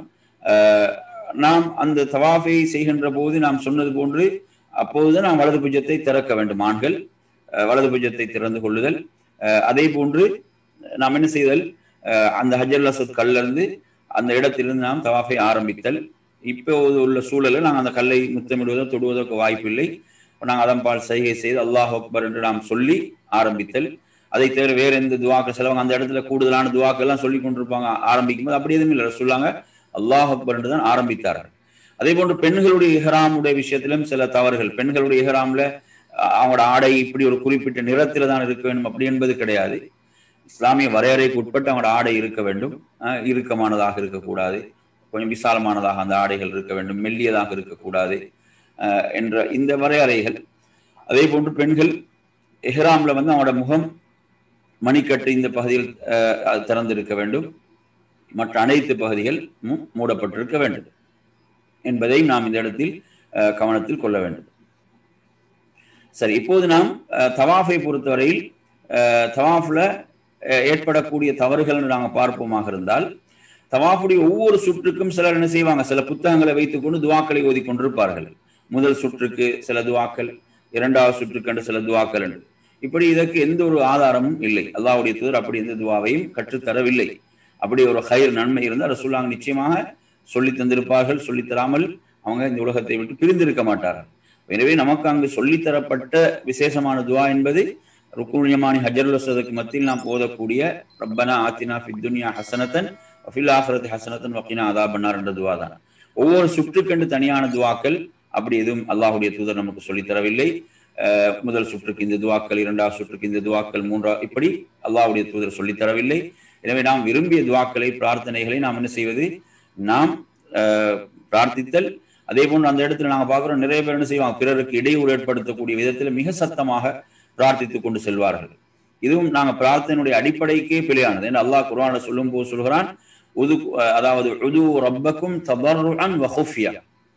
நாம் அந்த தவாஃபை செய்கின்ற போது நாம் சொன்னது போன்று அப்போது நாம் வலது புஜத்தை திறக்க வேண்டும் ஆண்கள் வலது புஜத்தை திறந்து கொள்ளுதல் அதே போன்று நாம் என்ன செய்தல் அந்த ஹஜர் அசத் கல்லிருந்து அந்த இடத்திலிருந்து நாம் தவாஃபை ஆரம்பித்தல் இப்போது உள்ள சூழலில் நாங்கள் அந்த கல்லை முத்தமிடுவதோ தொடுவதற்கு வாய்ப்பில்லை நாங்கள் அதன் பால் சைகை செய்து அல்லாஹ் அக்பர் என்று நாம் சொல்லி ஆரம்பித்தல் அதை தவிர வேற எந்த துவாக்கள் செலவாங்க அந்த இடத்துல கூடுதலான துவாக்கள் எல்லாம் சொல்லி கொண்டிருப்பாங்க ஆரம்பிக்கும் போது அப்படி எதுவும் இல்லை சொல்லாங்க அல்லாஹ் அக்பர் என்று தான் ஆரம்பித்தார்கள் அதே போன்று பெண்களுடைய இஹராமுடைய விஷயத்திலும் சில தவறுகள் பெண்களுடைய இஹராம்ல அவங்களோட ஆடை இப்படி ஒரு குறிப்பிட்ட நிறத்துல தான் இருக்க வேண்டும் அப்படி என்பது கிடையாது இஸ்லாமிய வரையறைக்கு உட்பட்டு அவங்களோட ஆடை இருக்க வேண்டும் இறுக்கமானதாக இருக்கக்கூடாது கொஞ்சம் விசாலமானதாக அந்த ஆடைகள் இருக்க வேண்டும் மெல்லியதாக இருக்கக்கூடாது என்ற இந்த வரையறைகள் அதே போன்று பெண்கள் எஹ்ராம்ல வந்து அவங்களோட முகம் மணிக்கட்டு இந்த பகுதியில் திறந்திருக்க வேண்டும் மற்ற அனைத்து பகுதிகள் மூடப்பட்டிருக்க வேண்டும் என்பதை நாம் இந்த இடத்தில் கவனத்தில் கொள்ள வேண்டும் சரி இப்போது நாம் தவாஃபை பொறுத்தவரையில் தவாஃப்ல ஏற்படக்கூடிய தவறுகள் நாங்கள் பார்ப்போமாக இருந்தால் தவாஃபுடைய ஒவ்வொரு சுற்றுக்கும் சிலர் என்ன செய்வாங்க சில புத்தகங்களை வைத்துக்கொண்டு துவாக்களை ஓதி கொண்டிருப்பார்கள் முதல் சுற்றுக்கு சில துவாக்கள் இரண்டாவது சுற்றுக்கு என்று சில துவாக்கள் என்று இப்படி இதற்கு எந்த ஒரு ஆதாரமும் இல்லை அல்லாவுடைய தூதர் அப்படி எந்த துவாவையும் கற்றுத்தரவில்லை அப்படி ஒரு ஹைர் நன்மை இருந்தால் ரசூல்லாங்க நிச்சயமாக சொல்லி தந்திருப்பார்கள் சொல்லித்தராமல் அவங்க இந்த உலகத்தை விட்டு பிரிந்திருக்க மாட்டார்கள் எனவே நமக்கு அங்கு சொல்லித்தரப்பட்ட விசேஷமான துவா என்பது ருக்குனியமானி ஹஜருல் அசதுக்கு மத்தியில் நாம் ஓதக்கூடிய ரப்பனா ஆத்தினா ஃபி துன்யா ஹசனத்தன் அஃபில் ஆஃபரத் ஹசனத்தன் வக்கினா அதா பண்ணார் என்ற துவா தான் ஒவ்வொரு சுற்றுக்கண்டு தனியான துவாக்கள் அப்படி எதுவும் அல்லாஹுடைய தூதர் நமக்கு சொல்லித்தரவில்லை முதல் சுற்றுக்கு இந்த துவாக்கள் இரண்டாவது சுற்றுக்கு இந்த துவாக்கள் மூன்றாவது இப்படி அல்லாஹுடைய தூதர் சொல்லித்தரவில்லை எனவே நாம் விரும்பிய துவாக்களை பிரார்த்தனைகளை நாம் என்ன செய்வது நாம் பிரார்த்தித்தல் அதே போன்று அந்த இடத்துல நாங்கள் பார்க்குறோம் நிறைய பேர் என்ன செய்வாங்க பிறருக்கு இடையூறு ஏற்படுத்தக்கூடிய விதத்தில் மிக சத்தமாக பிரார்த்தித்துக் கொண்டு செல்வார்கள் இதுவும் நாங்கள் பிரார்த்தனையுடைய அடிப்படைக்கே பிழையானது என்று அல்லாஹ் குர்ஆன சொல்லும் போது சொல்கிறான் உது அதாவது உது ரப்பக்கும் தபர்ருஅன் வ ஹுஃபியா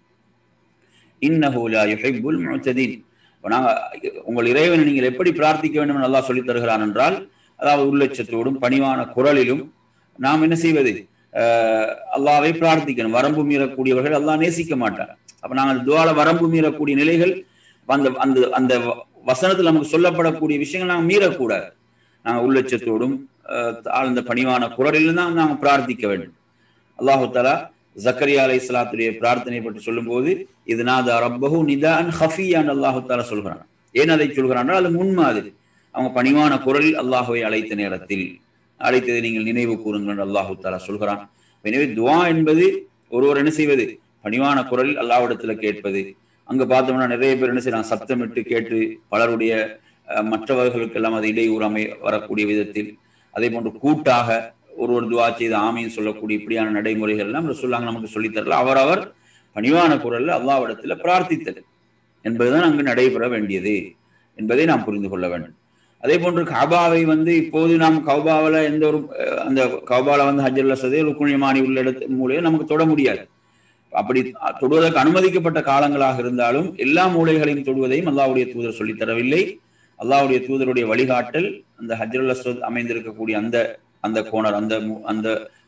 இன்னஹு லா யுஹிப்புல் முஅ்ததீன் நாங்க உங்கள் இறைவனை நீங்கள் எப்படி பிரார்த்திக்க வேண்டும் என்று அல்லாஹ் சொல்லித் தருகிறான் என்றால் அதாவது உள்ளச்சத்தோடும் பணிவான குரலிலும் நாம் என்ன செய்வது அல்லாவை பிரார்த்திக்கணும் வரம்பு மீறக்கூடியவர்கள் அல்லாஹ் நேசிக்க மாட்டார் அப்ப நாங்கள் துவால வரம்பு மீறக்கூடிய நிலைகள் அந்த அந்த அந்த வசனத்தில் நமக்கு சொல்லப்படக்கூடிய விஷயங்கள் நாங்கள் மீறக்கூடாது நாங்கள் உள்ளச்சத்தோடும் ஆழ்ந்த பணிவான குரலில் தான் நாங்கள் பிரார்த்திக்க வேண்டும் அல்லாஹு தலா ஜக்கரியா அலை இஸ்லாத்துடைய பிரார்த்தனை பற்றி சொல்லும்போது இது நாதா ரப்பஹு நிதான் ஹஃபியான் அல்லாஹு தாலா சொல்கிறான் ஏன் அதை சொல்கிறான் அது முன்மாதிரி அவங்க பணிவான குரலில் அல்லாஹுவை அழைத்த நேரத்தில் அழைத்ததை நீங்கள் நினைவு கூறுங்கள் அல்லாஹு தாலா சொல்கிறான் எனவே துவா என்பது ஒருவர் என்ன செய்வது பணிவான குரலில் அல்லாவிடத்துல கேட்பது அங்க பார்த்தோம்னா நிறைய பேர் என்ன செய்யறாங்க சப்தமிட்டு கேட்டு பலருடைய மற்றவர்களுக்கெல்லாம் அது இடையூறாமை வரக்கூடிய விதத்தில் அதே போன்று கூட்டாக ஒரு ஒரு துவா செய்து ஆமைன்னு சொல்லக்கூடிய இப்படியான நடைமுறைகள் எல்லாம் சொல்லாங்க நமக்கு சொல்லித்தரல அவரவர் பணிவான குரல்ல அல்லாவிடத்துல பிரார்த்தித்தல் என்பதுதான் அங்கு நடைபெற வேண்டியது என்பதை நாம் புரிந்து கொள்ள வேண்டும் அதே போன்று கபாவை வந்து இப்போது நாம் கௌபாவில் எந்த ஒரு அந்த கௌபால வந்து ஹஜர் லசதே ருக்குணியமானி உள்ள இடத்து மூலையை நமக்கு தொட முடியாது அப்படி தொடுவதற்கு அனுமதிக்கப்பட்ட காலங்களாக இருந்தாலும் எல்லா மூலைகளையும் தொடுவதையும் அல்லாவுடைய தூதர் சொல்லித் தரவில்லை அல்லாவுடைய தூதருடைய வழிகாட்டல் அந்த ஹஜருல் அஸ்வத் அமைந்திருக்கக்கூடிய அந்த அந்த கோணர் அந்த அந்த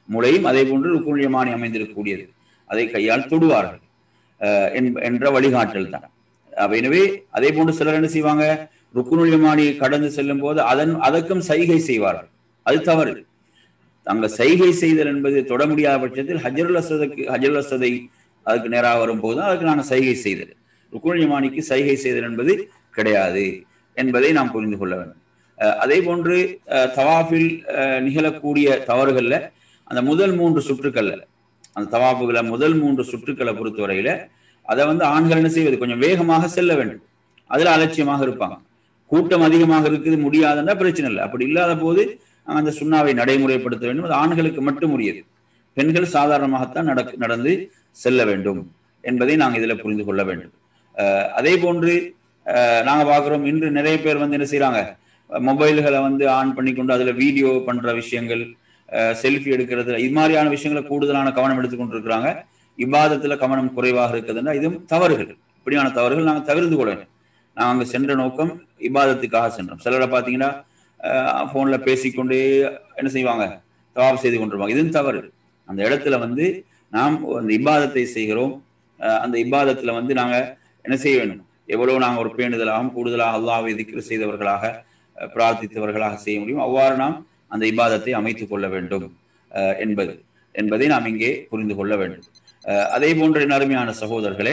மூளையும் அதே போன்று ருக்குனுல் யமானி அமைந்திருக்கக்கூடியது அதை கையால் தொடுவார்கள் என்ற வழிகாட்டல் தான் எனவே அதே போன்று சிலர் என்ன செய்வாங்க ருக்குனுல் யமானியை கடந்து செல்லும் போது அதன் அதற்கும் சைகை செய்வார்கள் அது தவறு அங்க சைகை செய்தல் என்பது தொட முடியாத பட்சத்தில் ஹஜருல் அசதுக்கு ஹஜருல் அசதை அதுக்கு நேராக வரும்போது அதுக்கு நாங்கள் சைகை செய்தல் ருக்குனுல் யமானிக்கு சைகை செய்தல் என்பது கிடையாது என்பதை நாம் புரிந்து கொள்ள வேண்டும் அதே போன்று தவாஃபில் நிகழக்கூடிய தவறுகள்ல அந்த முதல் மூன்று சுற்றுக்கள்ல அந்த தவாப்புகளை முதல் மூன்று சுற்றுக்களை பொறுத்தவரையில அதை வந்து ஆண்கள் என்ன செய்வது கொஞ்சம் வேகமாக செல்ல வேண்டும் அதுல அலட்சியமாக இருப்பாங்க கூட்டம் அதிகமாக இருக்குது முடியாதுன்னா பிரச்சனை இல்லை அப்படி இல்லாத போது அந்த சுண்ணாவை நடைமுறைப்படுத்த வேண்டும் அது ஆண்களுக்கு மட்டும் உரியது பெண்கள் சாதாரணமாகத்தான் நடக் நடந்து செல்ல வேண்டும் என்பதை நாங்கள் இதில் புரிந்து கொள்ள வேண்டும் அதே போன்று நாங்கள் பார்க்குறோம் இன்று நிறைய பேர் வந்து என்ன செய்கிறாங்க மொபைல்களை வந்து ஆன் பண்ணி கொண்டு அதில் வீடியோ பண்ணுற விஷயங்கள் செல்ஃபி எடுக்கிறது இது மாதிரியான விஷயங்களை கூடுதலான கவனம் எடுத்துக்கொண்டிருக்கிறாங்க இவ்வாதத்துல கவனம் குறைவாக இருக்குதுன்னா இதுவும் தவறுகள் இப்படியான தவறுகள் நாங்கள் தவிர்த்து கொள்ள வேண்டும் நாங்கள் அங்கே சென்ற நோக்கம் இபாதத்துக்காக சென்றோம் சிலரை பார்த்தீங்கன்னா ஃபோனில் பேசிக்கொண்டே என்ன செய்வாங்க தவாப் செய்து கொண்டிருப்பாங்க இதுவும் தவறு அந்த இடத்துல வந்து நாம் அந்த இபாதத்தை செய்கிறோம் அந்த இபாதத்தில் வந்து நாங்கள் என்ன செய்ய வேண்டும் எவ்வளவு நாங்கள் ஒரு பேணுதலாகவும் கூடுதலாக அல்லாவை திக்ரு செய்தவர்களாக பிரார்த்தித்தவர்களாக செய்ய முடியும் அவ்வாறு நாம் அந்த இபாதத்தை அமைத்துக் கொள்ள வேண்டும் என்பது என்பதை நாம் இங்கே புரிந்து கொள்ள வேண்டும் அதே போன்ற அருமையான சகோதரர்களே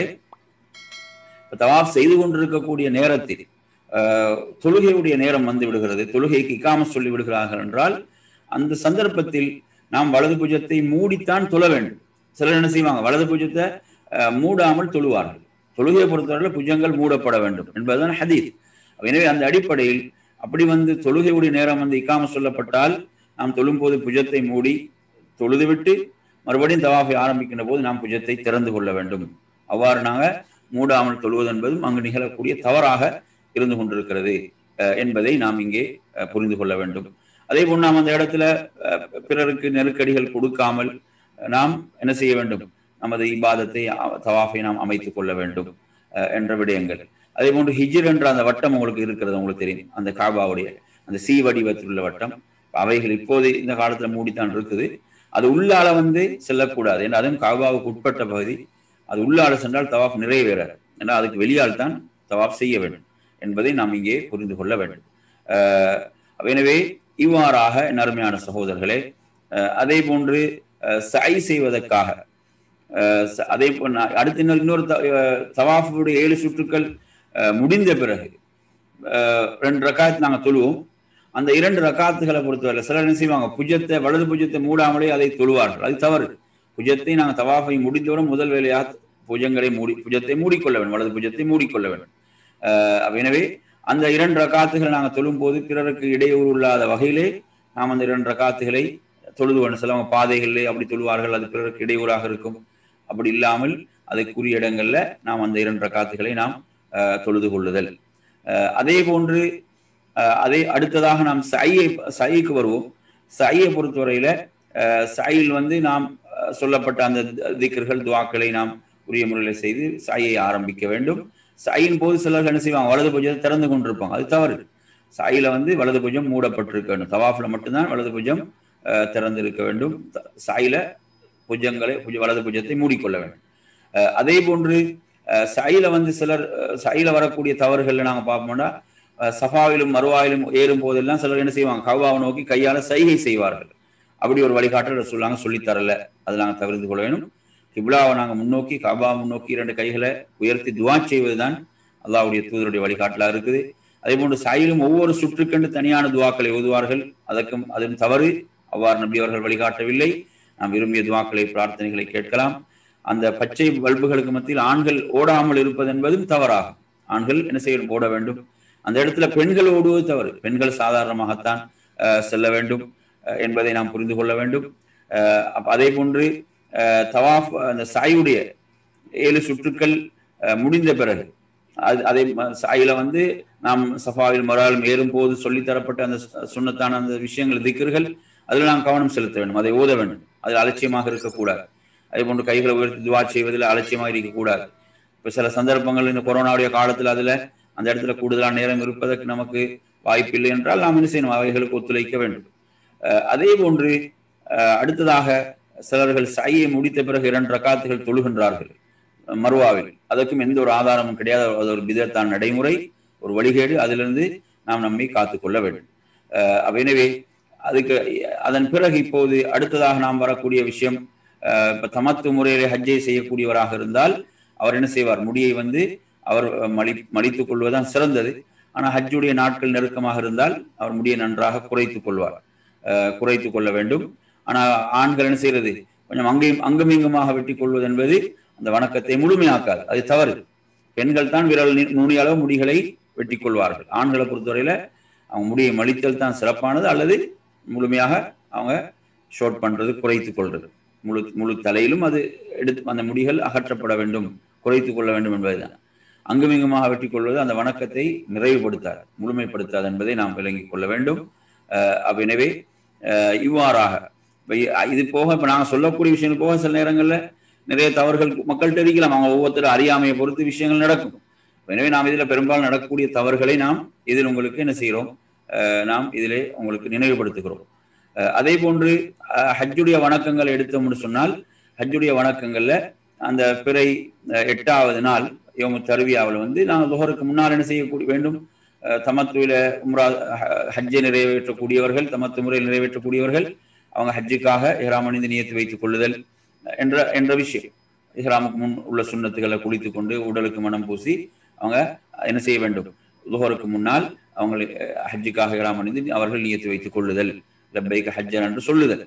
தவாப் செய்து கொண்டிருக்கக்கூடிய நேரத்தில் தொழுகையுடைய நேரம் வந்து விடுகிறது தொழுகைக்கு இக்காம சொல்லி விடுகிறார்கள் என்றால் அந்த சந்தர்ப்பத்தில் நாம் வலது புஜத்தை மூடித்தான் தொழ வேண்டும் சிலர் என்ன செய்வாங்க வலது புஜத்தை மூடாமல் தொழுவார்கள் தொழுகையை பொறுத்தவரை புஜங்கள் மூடப்பட வேண்டும் என்பதுதான் ஹதீத் எனவே அந்த அடிப்படையில் அப்படி வந்து தொழுகையுடைய நேரம் வந்து இக்காம சொல்லப்பட்டால் நாம் தொழும்போது புஜத்தை மூடி தொழுதுவிட்டு மறுபடியும் தவாஃபை ஆரம்பிக்கின்ற போது நாம் புஜத்தை திறந்து கொள்ள வேண்டும் அவ்வாறு நாங்கள் மூடாமல் தொழுவது என்பதும் அங்கு நிகழக்கூடிய தவறாக இருந்து கொண்டிருக்கிறது என்பதை நாம் இங்கே புரிந்து கொள்ள வேண்டும் அதே போல் நாம் அந்த இடத்துல பிறருக்கு நெருக்கடிகள் கொடுக்காமல் நாம் என்ன செய்ய வேண்டும் நமது இபாதத்தை தவாஃபை நாம் அமைத்துக் கொள்ள வேண்டும் என்ற விடயங்கள் அதே போன்று ஹிஜிர் என்ற அந்த வட்டம் உங்களுக்கு இருக்கிறது உங்களுக்கு தெரியும் அந்த காபாவுடைய அந்த சி வடிவத்தில் உள்ள வட்டம் அவைகள் இப்போது இந்த காலத்துல மூடித்தான் இருக்குது அது உள்ளால வந்து செல்லக்கூடாது ஏன்னா அதுவும் காபாவுக்கு உட்பட்ட பகுதி அது உள்ளால சென்றால் தவாப் நிறைவேறாது ஏன்னா அதுக்கு வெளியால் தான் தவாப் செய்ய வேண்டும் என்பதை நாம் இங்கே புரிந்து கொள்ள வேண்டும் எனவே இவ்வாறாக நறுமையான சகோதரர்களே அதே போன்று சை செய்வதற்காக அதே அடுத்து இன்னொரு இன்னொரு தவாஃபுடைய ஏழு சுற்றுக்கள் முடிந்த பிறகு ரெண்டு ரக்காத்து நாங்கள் தொழுவோம் அந்த இரண்டு ரக்காத்துகளை பொறுத்தவரை சிலர் என்ன செய்வாங்க புஜத்தை வலது புஜத்தை மூடாமலே அதை தொழுவார்கள் அது தவறு புஜத்தை நாங்கள் தவாஃபை முடிந்தவுடன் முதல் வேலையாக புஜங்களை மூடி புஜத்தை மூடிக்கொள்ள வேண்டும் வலது புஜத்தை மூடிக்கொள்ள வேண்டும் எனவே அந்த இரண்டு ரக்காத்துகளை நாங்கள் தொழும் போது பிறருக்கு இடையூறு இல்லாத வகையிலே நாம் அந்த இரண்டு ரக்காத்துகளை தொழுது வேண்டும் சிலவங்க பாதைகளிலே அப்படி தொழுவார்கள் அது பிறருக்கு இடையூறாக இருக்கும் அப்படி இல்லாமல் அதுக்குரிய இடங்கள்ல நாம் அந்த இரண்டு ரக்காத்துகளை நாம் தொழுது கொள்ளுதல் அதே போன்று அதே அடுத்ததாக நாம் சையை சைக்கு வருவோம் சையை பொறுத்தவரையில சையில் வந்து நாம் சொல்லப்பட்ட அந்த திக்கர்கள் துவாக்களை நாம் உரிய முறையில் செய்து சாயை ஆரம்பிக்க வேண்டும் சாயின் போது சிலர்கள் என்ன செய்வாங்க வலது பூஜ்ஜம் திறந்து கொண்டிருப்பாங்க அது தவறு சாயில வந்து வலது பூஜ்ஜம் மூடப்பட்டிருக்க வேண்டும் தவாஃபில் மட்டும்தான் வலது பூஜ்ஜம் திறந்து இருக்க வேண்டும் சாயில புஜங்களை வலது புஜத்தை மூடிக்கொள்ள வேண்டும் அதே போன்று சாயில வந்து சிலர் சாயில வரக்கூடிய தவறுகள்ல நாங்க பார்ப்போம்னா சஃபாவிலும் மறுவாயிலும் ஏறும் போதெல்லாம் சிலர் என்ன செய்வாங்க கவ்வாவை நோக்கி கையால சைகை செய்வார்கள் அப்படி ஒரு வழிகாட்டல் சொல்லாங்க சொல்லித்தரல அதை நாங்கள் தவிர்த்து கொள்ள வேணும் கிப்லாவை நாங்கள் முன்னோக்கி கபா முன்னோக்கி இரண்டு கைகளை உயர்த்தி துவா செய்வதுதான் அல்லாவுடைய தூதருடைய வழிகாட்டலாக இருக்குது அதே போன்று சாயிலும் ஒவ்வொரு சுற்றுக்கென்று தனியான துவாக்களை ஓதுவார்கள் அதற்கும் அதுவும் தவறு அவ்வாறு நம்பி அவர்கள் வழிகாட்டவில்லை நாம் விரும்பிய துவாக்களை பிரார்த்தனைகளை கேட்கலாம் அந்த பச்சை பல்புகளுக்கு மத்தியில் ஆண்கள் ஓடாமல் இருப்பது என்பதும் தவறாகும் ஆண்கள் என்ன செய்ய ஓட வேண்டும் அந்த இடத்துல பெண்கள் ஓடுவது தவறு பெண்கள் சாதாரணமாகத்தான் செல்ல வேண்டும் என்பதை நாம் புரிந்து கொள்ள வேண்டும் அதே போன்று தவாஃப் அந்த சாயுடைய ஏழு சுற்றுக்கள் முடிந்த பிறகு அது அதே சாயில வந்து நாம் சஃபாவில் மறாலும் ஏறும் போது சொல்லித்தரப்பட்ட அந்த சுண்ணத்தான அந்த விஷயங்கள் திக்கர்கள் அதில் நாம் கவனம் செலுத்த வேண்டும் அதை ஓத வேண்டும் அதில் அலட்சியமாக இருக்கக்கூடாது அதே போன்று கைகளை உயர்த்தி துவா செய்வதில் அலட்சியமாக இருக்கக்கூடாது இப்போ சில சந்தர்ப்பங்கள் இந்த கொரோனாவுடைய காலத்தில் அதில் அந்த இடத்துல கூடுதலான நேரம் இருப்பதற்கு நமக்கு வாய்ப்பில்லை என்றால் நாம் என்ன செய்யணும் அவைகளுக்கு ஒத்துழைக்க வேண்டும் அதே போன்று அஹ், அடுத்ததாக சிலர்கள் சையை முடித்த பிறகு இரண்டு ரக்காத்துகள் தொழுகின்றார்கள் மருவாவில் அதற்கும் எந்த ஒரு ஆதாரமும் கிடையாது அது ஒரு பிதத்தான் நடைமுறை ஒரு வழிகேடு அதிலிருந்து நாம் நம்மை காத்துக்கொள்ள வேண்டும் அஹ், அப்ப எனவே அதுக்கு அதன் பிறகு இப்போது அடுத்ததாக நாம் வரக்கூடிய விஷயம் அஹ், இப்ப தமத்து முறையிலே ஹஜ்ஜை செய்யக்கூடியவராக இருந்தால் அவர் என்ன செய்வார் முடியை வந்து அவர் மலி மலித்துக் கொள்வதுதான் சிறந்தது ஆனால் ஹஜ்ஜுடைய நாட்கள் நெருக்கமாக இருந்தால் அவர் முடியை நன்றாக குறைத்துக் கொள்வார் அஹ், குறைத்துக் கொள்ள வேண்டும் ஆனால் ஆண்கள் என்ன செய்யறது கொஞ்சம் அங்கேயும் அங்கும் இங்குமாக வெட்டி கொள்வது என்பது அந்த வணக்கத்தை முழுமையாக்காது அது தவறு பெண்கள் தான் விரல் நி- நுனியளவு முடிகளை வெட்டி கொள்வார்கள் ஆண்களை பொறுத்தவரையில அவங்க முடியை மலித்தல் தான் சிறப்பானது அல்லது முழுமையாக அவங்க ஷோட் பண்றது குறைத்துக் கொள்றது முழு முழு தலையிலும் அது எடுத்து அந்த முடிகள் அகற்றப்பட வேண்டும் குறைத்துக் கொள்ள வேண்டும் என்பதுதான் அங்குமிங்குமாக வெட்டி கொள்வது அந்த வணக்கத்தை நிறைவுபடுத்தாது முழுமைப்படுத்தாது என்பதை நாம் விளங்கிக் கொள்ள வேண்டும் அஹ் அப்ப எனவே அஹ் இவ்வாறாக இப்ப இ- இது போக இப்ப நாங்க சொல்லக்கூடிய விஷயங்கள் போக சில நேரங்கள்ல நிறைய தவறுகள் மக்கள்கிட்ட இருக்கலாம் அவங்க ஒவ்வொருத்தரும் அறியாமையை பொறுத்து விஷயங்கள் நடக்கும் எனவே நாம் இதுல பெரும்பாலும் நடக்கக்கூடிய தவறுகளை நாம் இதில் உங்களுக்கு என்ன செய்கிறோம் அஹ் நாம் இதிலே உங்களுக்கு நினைவுபடுத்துகிறோம் அஹ் அதே போன்று அஹ் ஹஜ்ஜுடைய வணக்கங்களை எடுத்தோம்னு சொன்னால் ஹஜ்ஜுடைய வணக்கங்கள்ல அந்த பிறை அஹ் எட்டாவது நாள் யோமு தருவியாவில் வந்து நாங்கள் துஹருக்கு முன்னால் என்ன செய்யக்கூடிய வேண்டும் அஹ் தமத்துவில உம்ரா ஹ- ஹஜ்ஜை நிறைவேற்றக்கூடியவர்கள் தமத்து முறையில் நிறைவேற்றக்கூடியவர்கள் அவங்க ஹஜ்ஜுக்காக இஹ்ராம் அணிந்து நியத்து வைத்துக் கொள்ளுதல் என்ற என்ற விஷயம் இஹ்ராமுக்கு முன் உள்ள சுண்ணத்துக்களை குளித்துக் கொண்டு உடலுக்கு மனம் பூசி அவங்க என்ன செய்ய வேண்டும் துஹருக்கு முன்னால் அவங்களை அஹ், ஹஜ்ஜுக்காக இஹ்ராம் அணிந்து அவர்கள் நியத்து வைத்துக் கொள்ளுதல் லப்பைக்கு ஹஜ்ஜன் என்று சொல்லுதல்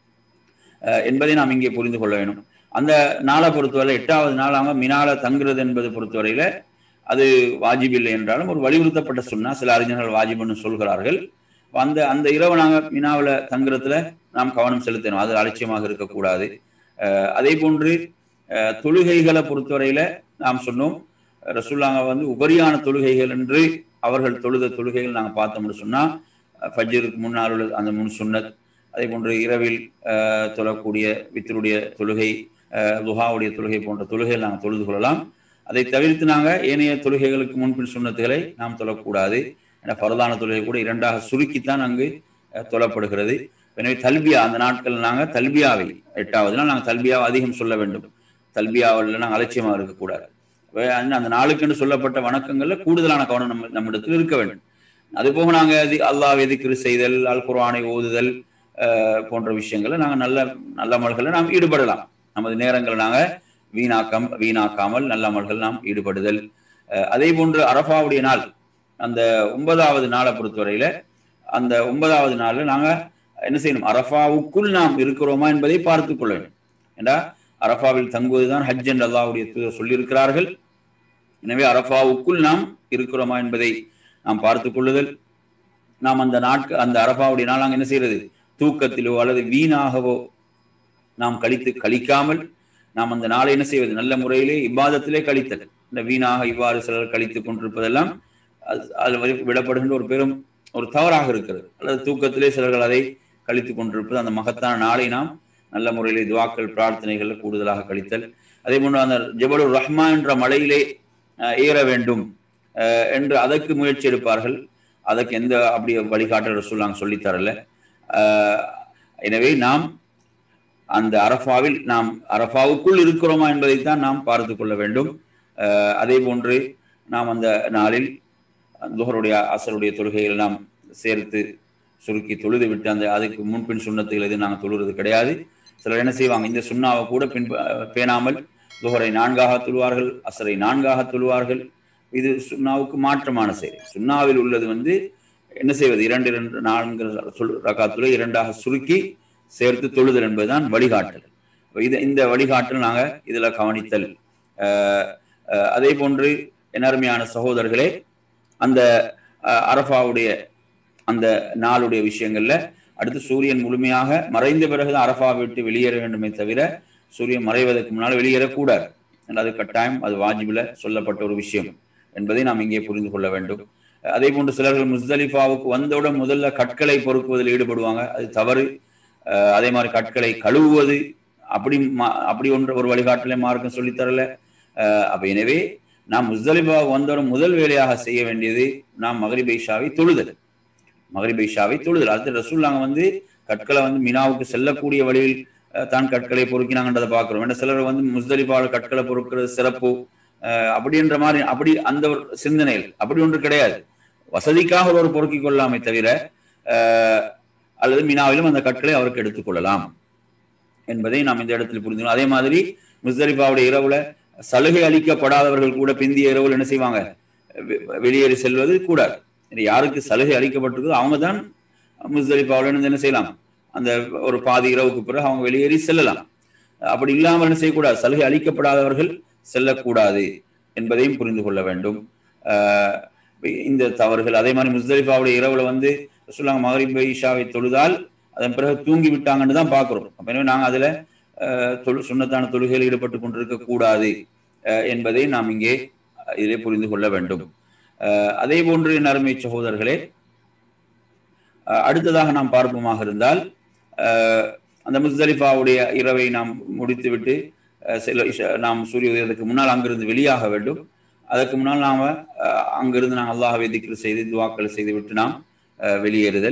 அஹ், என்பதை நாம் இங்கே புரிந்து கொள்ள வேண்டும் அந்த நாளை பொறுத்தவரை எட்டாவது நாள் அவங்க மினால தங்குறது என்பது பொறுத்தவரையில அது வாஜிப் இல்லை என்றாலும் ஒரு வலியுறுத்தப்பட்ட சொன்னா சில அறிஞர்கள் வாஜிப்னு சொல்கிறார்கள் அந்த அந்த இரவு நாங்க மினாவில் தங்குறதுல நாம் கவனம் செலுத்தணும் அது அலட்சியமாக இருக்கக்கூடாது அஹ் அதே போன்று அஹ் தொழுகைகளை பொறுத்தவரையில நாம் சொன்னோம் ரசூல்லாங்க வந்து உபரியான தொழுகைகள் என்று அவர்கள் தொழுத தொழுகைகள் நாங்கள் பார்த்தோம்னு சொன்னா அஹ் ஃபஜ்ருக்கு முன்னால் உள்ள அந்த முன் சுன்னத் அதே போன்று இரவில் அஹ், தொழக்கூடிய வித்தருடைய தொழுகை அஹ், துஹாவுடைய தொழுகை போன்ற தொழுகைகள் நாங்கள் தொழுது கொள்ளலாம் அதை தவிர்த்து நாங்கள் ஏனைய தொழுகைகளுக்கு முன்பின் சுண்ணத்துகளை நாம் தொழக்கூடாது ஏன்னா பரதான தொழுகை கூட இரண்டாக சுருக்கித்தான் அங்கு அஹ், தொழப்படுகிறது எனவே தல்பியா அந்த நாட்கள் நாங்கள் தல்பியாவை எட்டாவது நாள் நாங்கள் தல்பியாவை அதிகம் சொல்ல வேண்டும் தல்பியாவில் நாங்கள் அலட்சியமாக இருக்கக்கூடாது அப்ப அந்த அந்த நாளுக்கென்று சொல்லப்பட்ட வணக்கங்கள்ல கூடுதலான கவனம் நம்ம நம்மிடத்தில் இருக்க வேண்டும் அது போக நாங்க அது அல்லாஹ் எதிர்க்கு செய்தல் அல் குர்ஆனை ஓதுதல் அஹ், போன்ற விஷயங்களை நாங்க நல்ல நல்ல அமல்களை நாம் ஈடுபடலாம் நமது நேரங்களை நாங்க வீணாக்கம் வீணாக்காமல் நல்ல அமல்கள் நாம் ஈடுபடுதல் அஹ், அதே போன்று அரஃபாவுடைய நாள் அந்த ஒன்பதாவது நாளை பொறுத்தவரையில அந்த ஒன்பதாவது நாள்ல நாங்க என்ன செய்யணும் அரஃபாவுக்குள் நாம் இருக்கிறோமா என்பதை பார்த்துக் கொள்ள வேண்டும் ஏண்டா அரஃபாவில் தங்குவதுதான் ஹஜ் என்று அல்லாஹ்வுடைய தூதர் சொல்லியிருக்கிறார்கள் எனவே அரஃபாவுக்குள் நாம் இருக்கிறோமா என்பதை நாம் பார்த்துக் கொள்ளுதல் நாம் அந்த நாட்கு அந்த அரஃபாவுடைய நாள் நாங்கள் என்ன செய்யறது தூக்கத்திலோ அல்லது வீணாகவோ நாம் கழித்து கழிக்காமல் நாம் அந்த நாளை என்ன செய்வது நல்ல முறையிலே இவ்வாதத்திலே கழித்தல் இந்த வீணாக இவ்வாறு சிலர் கழித்துக் கொண்டிருப்பதெல்லாம் அது அது வரை விடப்படுகின்ற ஒரு பெரும் ஒரு தவறாக இருக்கிறது அல்லது தூக்கத்திலே சிலர்கள் அதை கழித்துக் கொண்டிருப்பது அந்த மகத்தான நாளை நாம் நல்ல முறையிலே துவாக்கள் பிரார்த்தனைகள் கூடுதலாக கழித்தல் அதே போன்று அந்த ஜபலுர் ரஹ்மா என்ற மலையிலே அஹ், ஏற வேண்டும் அஹ், என்று அதற்கு முயற்சி எடுப்பார்கள் அதற்கு எந்த அப்படி வழிகாட்டல் ரசூல்லாங்க சொல்லித்தரல அஹ், எனவே நாம் அந்த அரஃபாவில் நாம் அரஃபாவுக்குள் இருக்கிறோமா என்பதைத்தான் நாம் பார்த்து கொள்ள வேண்டும் அஹ், அதே போன்று நாம் அந்த நாளில் துஹருடைய அசருடைய தொழுகைகளை நாம் சேர்த்து சுருக்கி தொழுது விட்டு அந்த அதுக்கு முன்பின் சுண்ணத்துகள் எதுவும் நாங்கள் தொழுறது கிடையாது சிலர் என்ன செய்வாங்க இந்த சுண்ணாவை கூட பின் பேணாமல் துஹரை நான்காக தொழுவார்கள் அசரை நான்காக தொழுவார்கள் இது சுண்ணாவுக்கு மாற்றமான செயல் சுண்ணாவில் உள்ளது வந்து என்ன செய்வது இரண்டு இரண்டு நான்கு சொல் ரகாத்துல இரண்டாக சுருக்கி சேர்த்து தொழுதல் என்பதுதான் வழிகாட்டல் அப்ப இது இந்த வழிகாட்டல் நாங்க இதுல கவனித்தல் அஹ், அஹ், அதே போன்று என் அருமையான சகோதரர்களே அந்த அஹ், அரஃபாவுடைய அந்த நாளுடைய விஷயங்கள்ல அடுத்து சூரியன் முழுமையாக மறைந்த பிறகுதான் அரஃபா விட்டு வெளியேற வேண்டுமே தவிர சூரியன் மறைவதற்கு முன்னால் வெளியேறக்கூடாது ஏன்னா அது கட்டாயம் அது வாஜிபில் சொல்லப்பட்ட ஒரு விஷயம் என்பதை நாம் இங்கே புரிந்து கொள்ள வேண்டும் அதே போன்று சிலர்கள் முஸ்தலிஃபாவுக்கு வந்தவுடன் முதல்ல கற்களை பொறுக்குவதில் ஈடுபடுவாங்க அது தவறு அஹ் அதே மாதிரி கற்களை கழுவுவது அப்படி மா- அப்படி ஒன்று ஒரு வழிகாட்டலை மார்க்கம் சொல்லித்தரல அஹ் அப்ப எனவே நாம் முஸ்தலிஃபாவுக்கு வந்தவுடன் முதல் வேலையாக செய்ய வேண்டியது நாம் மகரிபைஷாவை தொழுதல் மகரிபைஷாவை தொழுதல் அடுத்து ரசூல்லாங்க வந்து கற்களை வந்து மினாவுக்கு செல்லக்கூடிய வழியில் அஹ், தான் கற்களை பொறுக்கினாங்கன்றதை பார்க்கிறோம் ஏன்னா சிலர் வந்து முஸ்தலிபாவில் கற்களை பொறுக்கிறது சிறப்பு அஹ், அப்படின்ற மாதிரி அப்படி அந்த ஒரு சிந்தனையில் அப்படி ஒன்று கிடையாது வசதிக்காக ஒருவர் பொறுக்கிக் கொள்ளாமே தவிர அஹ், அல்லது மினாவிலும் அந்த கற்களை அவருக்கு எடுத்துக்கொள்ளலாம் என்பதை நாம் இந்த இடத்தில் புரிஞ்சுக்கணும் அதே மாதிரி முஸ்தலிஃபாவுடைய இரவுல சலுகை அளிக்கப்படாதவர்கள் கூட பிந்திய இரவுல என்ன செய்வாங்க வெ- வெளியேறி செல்வது கூடாது இது யாருக்கு சலுகை அளிக்கப்பட்டிருக்கோ அவங்க தான் முஸ்தலிஃபாவுல இருந்து என்ன செய்யலாம் அந்த ஒரு பாதி இரவுக்கு பிறகு அவங்க வெளியேறி செல்லலாம் அப்படி இல்லாமல் என்ன செய்யக்கூடாது சலுகை அளிக்கப்படாதவர்கள் செல்லக்கூடாது என்பதையும் புரிந்து கொள்ள வேண்டும் ஆஹ் இந்த தவறுகள் அதே மாதிரி முஸ்தலிஃபாவுடைய இரவுல வந்து சொல்லாங்க மகரிப ஈஷாவை தொழுதால் அதன் பிறகு தூங்கி விட்டாங்கன்னு தான் பார்க்கிறோம் அப்ப எனவே நாங்க அதுல ஆஹ் தொழு சுண்ணத்தான தொழுகையில் ஈடுபட்டு கொண்டிருக்க கூடாது ஆஹ் என்பதை நாம் இங்கே இதிலே புரிந்து கொள்ள வேண்டும் ஆஹ் அதே போன்று என் அருமை சகோதரர்களே ஆஹ் அடுத்ததாக நாம் பார்ப்போமாக இருந்தால் ஆஹ் அந்த முஸ்தலிஃபாவுடைய இரவை நாம் முடித்துவிட்டு ஆஹ் சில இஷ- நாம் சூரிய உதயத்துக்கு முன்னால் அங்கிருந்து வெளியாக வேண்டும் அதற்கு முன்னால் நாம ஆஹ் அங்கிருந்து நாம் அல்லாஹ்வை திக்ர் செய்து துவாக்கள் செய்து விட்டு நாம் ஆஹ் வெளியேறுதல்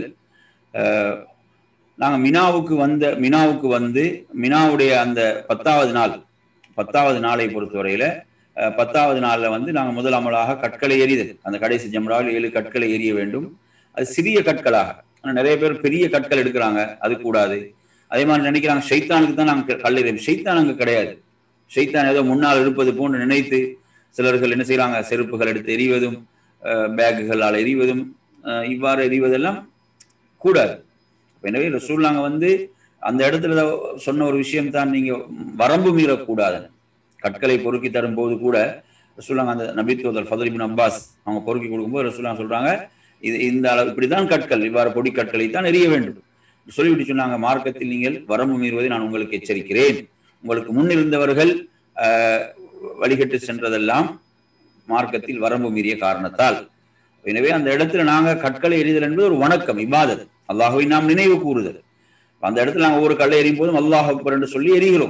ஆஹ் நாங்க மினாவுக்கு வந்த மினாவுக்கு வந்து மினாவுடைய அந்த பத்தாவது நாள் பத்தாவது நாளை பொறுத்தவரையில அஹ், பத்தாவது நாள்ல வந்து நாங்க முதல் அமலாக கற்களை எறிதல் அந்த கடைசி ஜம்ராவில் ஏழு கற்களை எறிய வேண்டும் அது சிறிய கற்களாக ஆனா நிறைய பேர் பெரிய கற்கள் எடுக்கிறாங்க அது கூடாது அதே மாதிரி நினைக்கிறாங்க ஷைத்தானுக்கு தான் நாங்க கல் எறியும் ஷைத்தான் அங்க கிடையாது ஷைத்தான் ஏதோ முன்னால் இருப்பது போன்று நினைத்து சிலர்கள் என்ன செய்றாங்க செருப்புகள் எடுத்து எறிவதும் அஹ், பேக்குகளால் எறிவதும் அஹ், இவ்வாறு எறிவதெல்லாம் கூடாது எனவே ரசூல்லாங்க வந்து அந்த இடத்துல சொன்ன ஒரு விஷயம் தான் நீங்க வரம்பு மீறக்கூடாது கற்களை பொறுக்கி தரும்போது கூட ரசூல்லாங்க அந்த நபித்துவதல் ஃபதல் இப்னு அப்பாஸ் அவங்க பொறுக்கி கொடுக்கும்போது ரசூல்லாங்க சொல்றாங்க இது இந்த அளவு இப்படிதான் கற்கள் இவ்வாறு பொடி கற்களை தான் எறிய வேண்டும் சொல்லிவிட்டு சொன்னாங்க மார்க்கத்தில் நீங்கள் வரம்பு மீறுவதை நான் உங்களுக்கு எச்சரிக்கிறேன் உங்களுக்கு முன் இருந்தவர்கள் ஆஹ், வழிகட்டு சென்றதெல்லாம் மார்க்கத்தில் வரம்பு மீறிய காரணத்தால் எனவே அந்த இடத்துல நாங்க கற்களை எறிதல் என்பது ஒரு வணக்கம் இபாதத் அல்லாஹுவை நாம் நினைவு கூறுதல் அந்த இடத்துல நாங்க ஒவ்வொரு கல்லை எறியும் போதும் அல்லாஹ் அக்பர் என்று சொல்லி எறிகிறோம்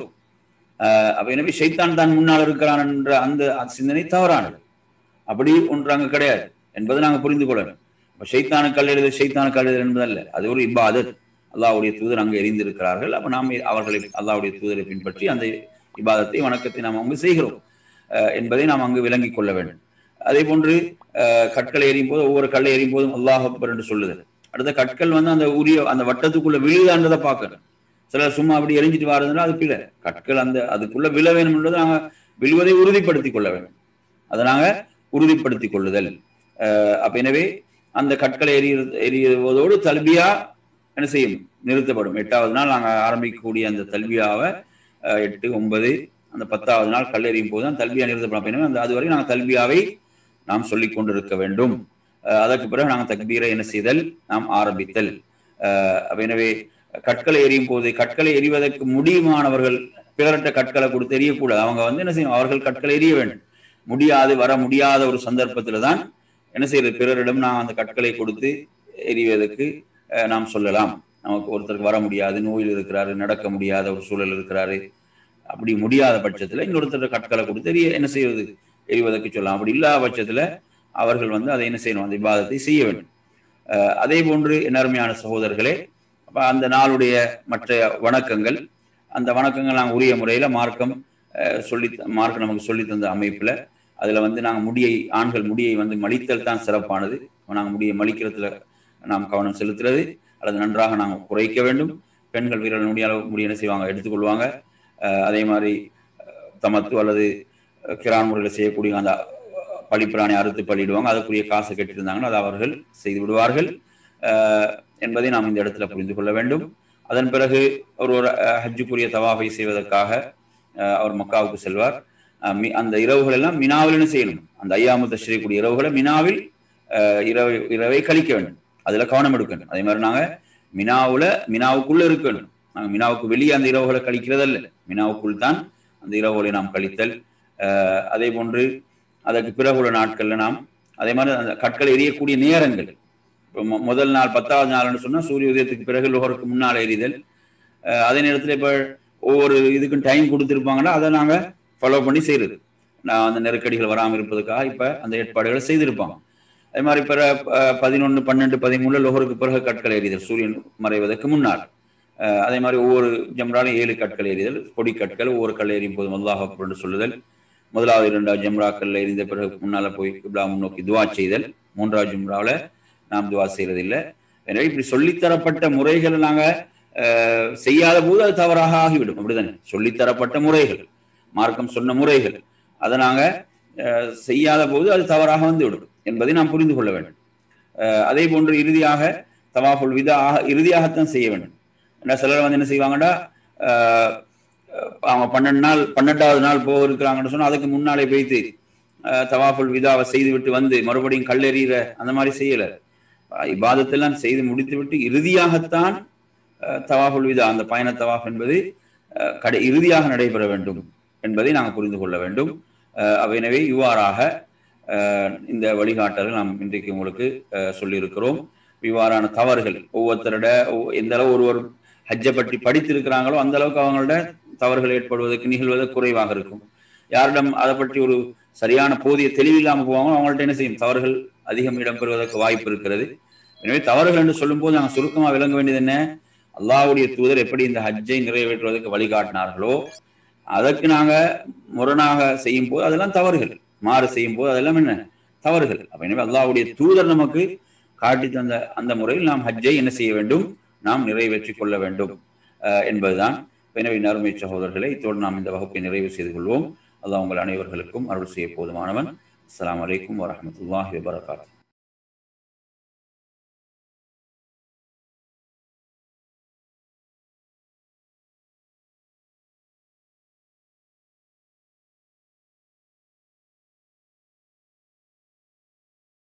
ஆஹ் அப்ப எனவே ஷைத்தான் தான் முன்னால் இருக்கிறான் என்ற அந்த சிந்தனை தவறானது அப்படி ஒன்று அங்க கிடையாது என்பதை நாங்க புரிந்து கொள்ளணும் அப்ப ஷைத்தானு கல் எழுதல் ஷைத்தானு கல் எழுதல் என்பதல்ல அது ஒரு இபாதத் அல்லாஹ்வுடைய தூதர் அங்கே எரிந்திருக்கிறார்கள் அப்ப நாம் அவர்களை அல்லாஹ்வுடைய தூதரை பின்பற்றி அந்த இபாதத்தை வணக்கத்தை நாம் அங்கு செய்கிறோம் ஆஹ் என்பதை நாம் அங்கு விளங்கிக் கொள்ள வேண்டும் அதே போன்று ஆஹ் கற்களை எறியும் போது ஒவ்வொரு கல்லை எறியும் போதும் அல்லாஹ் அக்பர் என்று சொல்லுதல் அடுத்த கற்கள் வந்து அந்த உரிய அந்த வட்டத்துக்குள்ள விழுதான்றதை பார்க்கணும் சிலர் சும்மா அப்படி எரிஞ்சிட்டு வாருதுன்னா அது பிழை கற்கள் அந்த அதுக்குள்ள விழ வேணும்ன்றது நாங்க விழுவதை உறுதிப்படுத்திக் கொள்ள வேண்டும் அதை நாங்க உறுதிப்படுத்திக் கொள்ளுதல் ஆஹ் அப்ப எனவே அந்த கற்களை எரிய எரியுவதோடு தல்பியா என்ன செய்யும் நிறுத்தப்படும் எட்டாவது நாள் நாங்க ஆரம்பிக்கக்கூடிய அந்த தல்பியாவை ஆஹ் எட்டு ஒன்பது அந்த பத்தாவது நாள் கல்லெறியும் போது தான் தல்பியா நிறுத்தப்படும் அப்ப எனவே அந்த அதுவரை நாங்கள் தல்பியாவை நாம் சொல்லிக் கொண்டிருக்க வேண்டும் ஆஹ் அதற்கு பிறகு நாங்கள் தக்பீரை என்ன செய்தல் நாம் ஆரம்பித்தல் ஆஹ் அப்ப எனவே கற்களை எறியும் போது கற்களை எறிவதற்கு முடியுமானவர்கள் பிறர்கிட்ட கற்களை கொடுத்து எறியக்கூடாது அவங்க வந்து என்ன செய்யும் அவர்கள் கற்களை எறிய வேண்டும் முடியாது வர முடியாத ஒரு சந்தர்ப்பத்துல தான் என்ன செய்யறது பிறரிடம் நாம் அந்த கற்களை கொடுத்து எறிவதற்கு அஹ், நாம் சொல்லலாம் நமக்கு ஒருத்தருக்கு வர முடியாது நோயில் இருக்கிறாரு நடக்க முடியாத ஒரு சூழல் இருக்கிறாரு அப்படி முடியாத பட்சத்துல இன்னொருத்தர் கற்களை கொடுத்து எறிய என்ன செய்வது எறிவதற்கு சொல்லலாம் அப்படி இல்லாத பட்சத்துல அவர்கள் வந்து அதை என்ன செய்யணும் அந்த விவாதத்தை செய்ய வேண்டும் அஹ், அதே போன்று என் அருமையான சகோதரர்களே அப்ப அந்த நாளுடைய மற்ற வணக்கங்கள் அந்த வணக்கங்கள் நாங்கள் உரிய முறையில மார்க்கம் அஹ், சொல்லி மார்க்கம் நமக்கு சொல்லி தந்த அமைப்புல அதுல வந்து நாங்கள் முடியை ஆண்கள் முடியை வந்து மலித்தல் தான் சிறப்பானது நாங்கள் முடியை மலிக்கிறதுல நாம் கவனம் செலுத்துறது அல்லது நன்றாக நாங்கள் குறைக்க வேண்டும் பெண்கள் வீரர்கள் முடிய அளவு முடி என்ன செய்வாங்க எடுத்துக்கொள்வாங்க அஹ், அதே மாதிரி அஹ், தமத்து அல்லது அஹ், கிரான் முறையில் செய்யக்கூடிய அந்த பழிப்பிராணி அறுத்து பள்ளிடுவாங்க அதுக்குரிய காசு கட்டியிருந்தாங்கன்னா அதை அவர்கள் செய்து விடுவார்கள் அஹ், என்பதை நாம் இந்த இடத்துல புரிந்து கொள்ள வேண்டும் அதன் பிறகு ஒரு ஒரு அஹ், ஹஜ்ஜுக்குரிய தவாஃபை செய்வதற்காக அஹ், அவர் மக்காவுக்கு செல்வார் அஹ், மி- அந்த இரவுகள் எல்லாம் மினாவில் என்ன செய்யணும் அந்த ஐயாமு தஸ்ரீக்குரிய இரவுகளை மினாவில் அஹ், இரவை இரவை கழிக்க வேண்டும் அதுல கவனம் எடுக்கணும் அதே மாதிரி நாங்க மினாவுல மினாவுக்குள்ள இருக்கணும் நாங்க மினாவுக்கு வெளியே அந்த இரவுகளை கழிக்கிறதல்ல மினாவுக்குள் தான் அந்த இரவுகளை நாம் கழித்தல் அஹ், அதே போன்று அதற்கு பிறகு உள்ள நாட்கள்ல நாம் அதே மாதிரி அந்த கற்களை எரியக்கூடிய நேரங்கள் இப்போ மொ- முதல் நாள் பத்தாவது நாள்னு சொன்னா சூரிய உதயத்துக்கு பிறகு லோகருக்கு முன்னால் எரிதல் அஹ், அதே நேரத்துல இப்ப ஒவ்வொரு இதுக்கும் டைம் கொடுத்துருப்பாங்கன்னா அதை நாங்க ஃபாலோ பண்ணி செய்யறது நான் அந்த நெருக்கடிகள் வராமல் இருப்பதற்காக இப்ப அந்த ஏற்பாடுகளை செய்திருப்பாங்க அதே மாதிரி பிற பதினொன்று பன்னெண்டு பதிமூணுல லோகருக்கு பிறகு கற்களை எறிதல் சூரியன் மறைவதற்கு முன்னால் அஹ் அதே மாதிரி ஒவ்வொரு ஜம்ராலையும் ஏழு கற்கள் எறிதல் பொடி கற்கள் ஒவ்வொரு கல் எறியும் போதும் அல்லாஹ் அக்பர் என்று சொல்லுதல் முதலாவது இரண்டாவது ஜம்ராக்கள் எரிந்த பிறகு முன்னால போய் கிப்லா முன்னோக்கி துவா செய்தல் மூன்றாவது ஜம்ராவில் நாம் துவா செய்யறதில்லை எனவே இப்படி சொல்லித்தரப்பட்ட முறைகளை நாங்க அஹ், செய்யாத போது அது தவறாக ஆகிவிடும் அப்படிதானே சொல்லித்தரப்பட்ட முறைகள் மார்க்கம் சொன்ன முறைகள் அதை நாங்க அஹ், செய்யாத போது அது தவறாக வந்துவிடும் என்பதை நாம் புரிந்து கொள்ள வேண்டும் அஹ், அதே போன்று இறுதியாக தவாஃபுல் விதா இறுதியாகத்தான் செய்ய வேண்டும் ஏன்னா சிலர் வந்து என்ன செய்வாங்கடா அஹ், அவங்க பன்னெண்டு நாள் பன்னெண்டாவது நாள் போக இருக்கிறாங்கன்னு சொன்னா அதுக்கு முன்னாலே போய்த்து அஹ், தவாஃபுல் விதாவை செய்துவிட்டு வந்து மறுபடியும் கல்லெறிகிற அந்த மாதிரி செய்யல அஹ், இபாதத்தெல்லாம் செய்து முடித்துவிட்டு இறுதியாகத்தான் அஹ், தவாஃபுல் விதா அந்த பயண தவாஃப் என்பது அஹ், கடை இறுதியாக நடைபெற வேண்டும் என்பதை நாங்கள் புரிந்து கொள்ள வேண்டும் அஹ், அவை எனவே இவ்வாறாக அஹ், இந்த வழிகாட்டல்கள் நாம் இன்றைக்கு உங்களுக்கு அஹ், சொல்லியிருக்கிறோம் இவ்வாறான தவறுகள் ஒவ்வொருத்தரோட ஒவ்வொ- எந்த அளவு ஒருவர் ஹஜ்ஜை பற்றி படித்திருக்கிறாங்களோ அந்த அளவுக்கு அவங்களோட தவறுகள் ஏற்படுவதற்கு நிகழ்வது குறைவாக இருக்கும் யாரிடம் அதை பற்றி ஒரு சரியான போதிய தெளிவு இல்லாமல் போவாங்களோ அவங்கள்ட்ட என்ன செய்யும் தவறுகள் அதிகம் இடம்பெறுவதற்கு வாய்ப்பு இருக்கிறது எனவே தவறுகள் என்று சொல்லும்போது நாங்கள் சுருக்கமாக விளங்க வேண்டியது என்ன அல்லாஹ்வுடைய தூதர் எப்படி இந்த ஹஜ்ஜை நிறைவேற்றுவதற்கு வழிகாட்டினார்களோ அதற்கு நாங்க முரணாக செய்யும் போது அதெல்லாம் தவறுகள் மாறு செய்யும் போது அதெல்லாம் என்ன தவறுகள் அப்ப எனவே அல்லாஹ்வுடைய தூதர் நமக்கு காட்டி தந்த அந்த முறையில் நாம் ஹஜ்ஜை என்ன செய்ய வேண்டும் நாம் நிறைவேற்றிக் கொள்ள வேண்டும் அஹ், என்பதுதான் எனவே நறுமை சகோதரர்களை இத்தோடு நாம் இந்த வகுப்பை நிறைவு செய்து கொள்வோம் அல்லாஹ் உங்கள் அனைவர்களுக்கும் அருள் செய்ய போதுமானவன் அஸ்ஸலாமு அலைக்கும் வரஹ்மத்துல்லாஹி வபரகாத்துஹு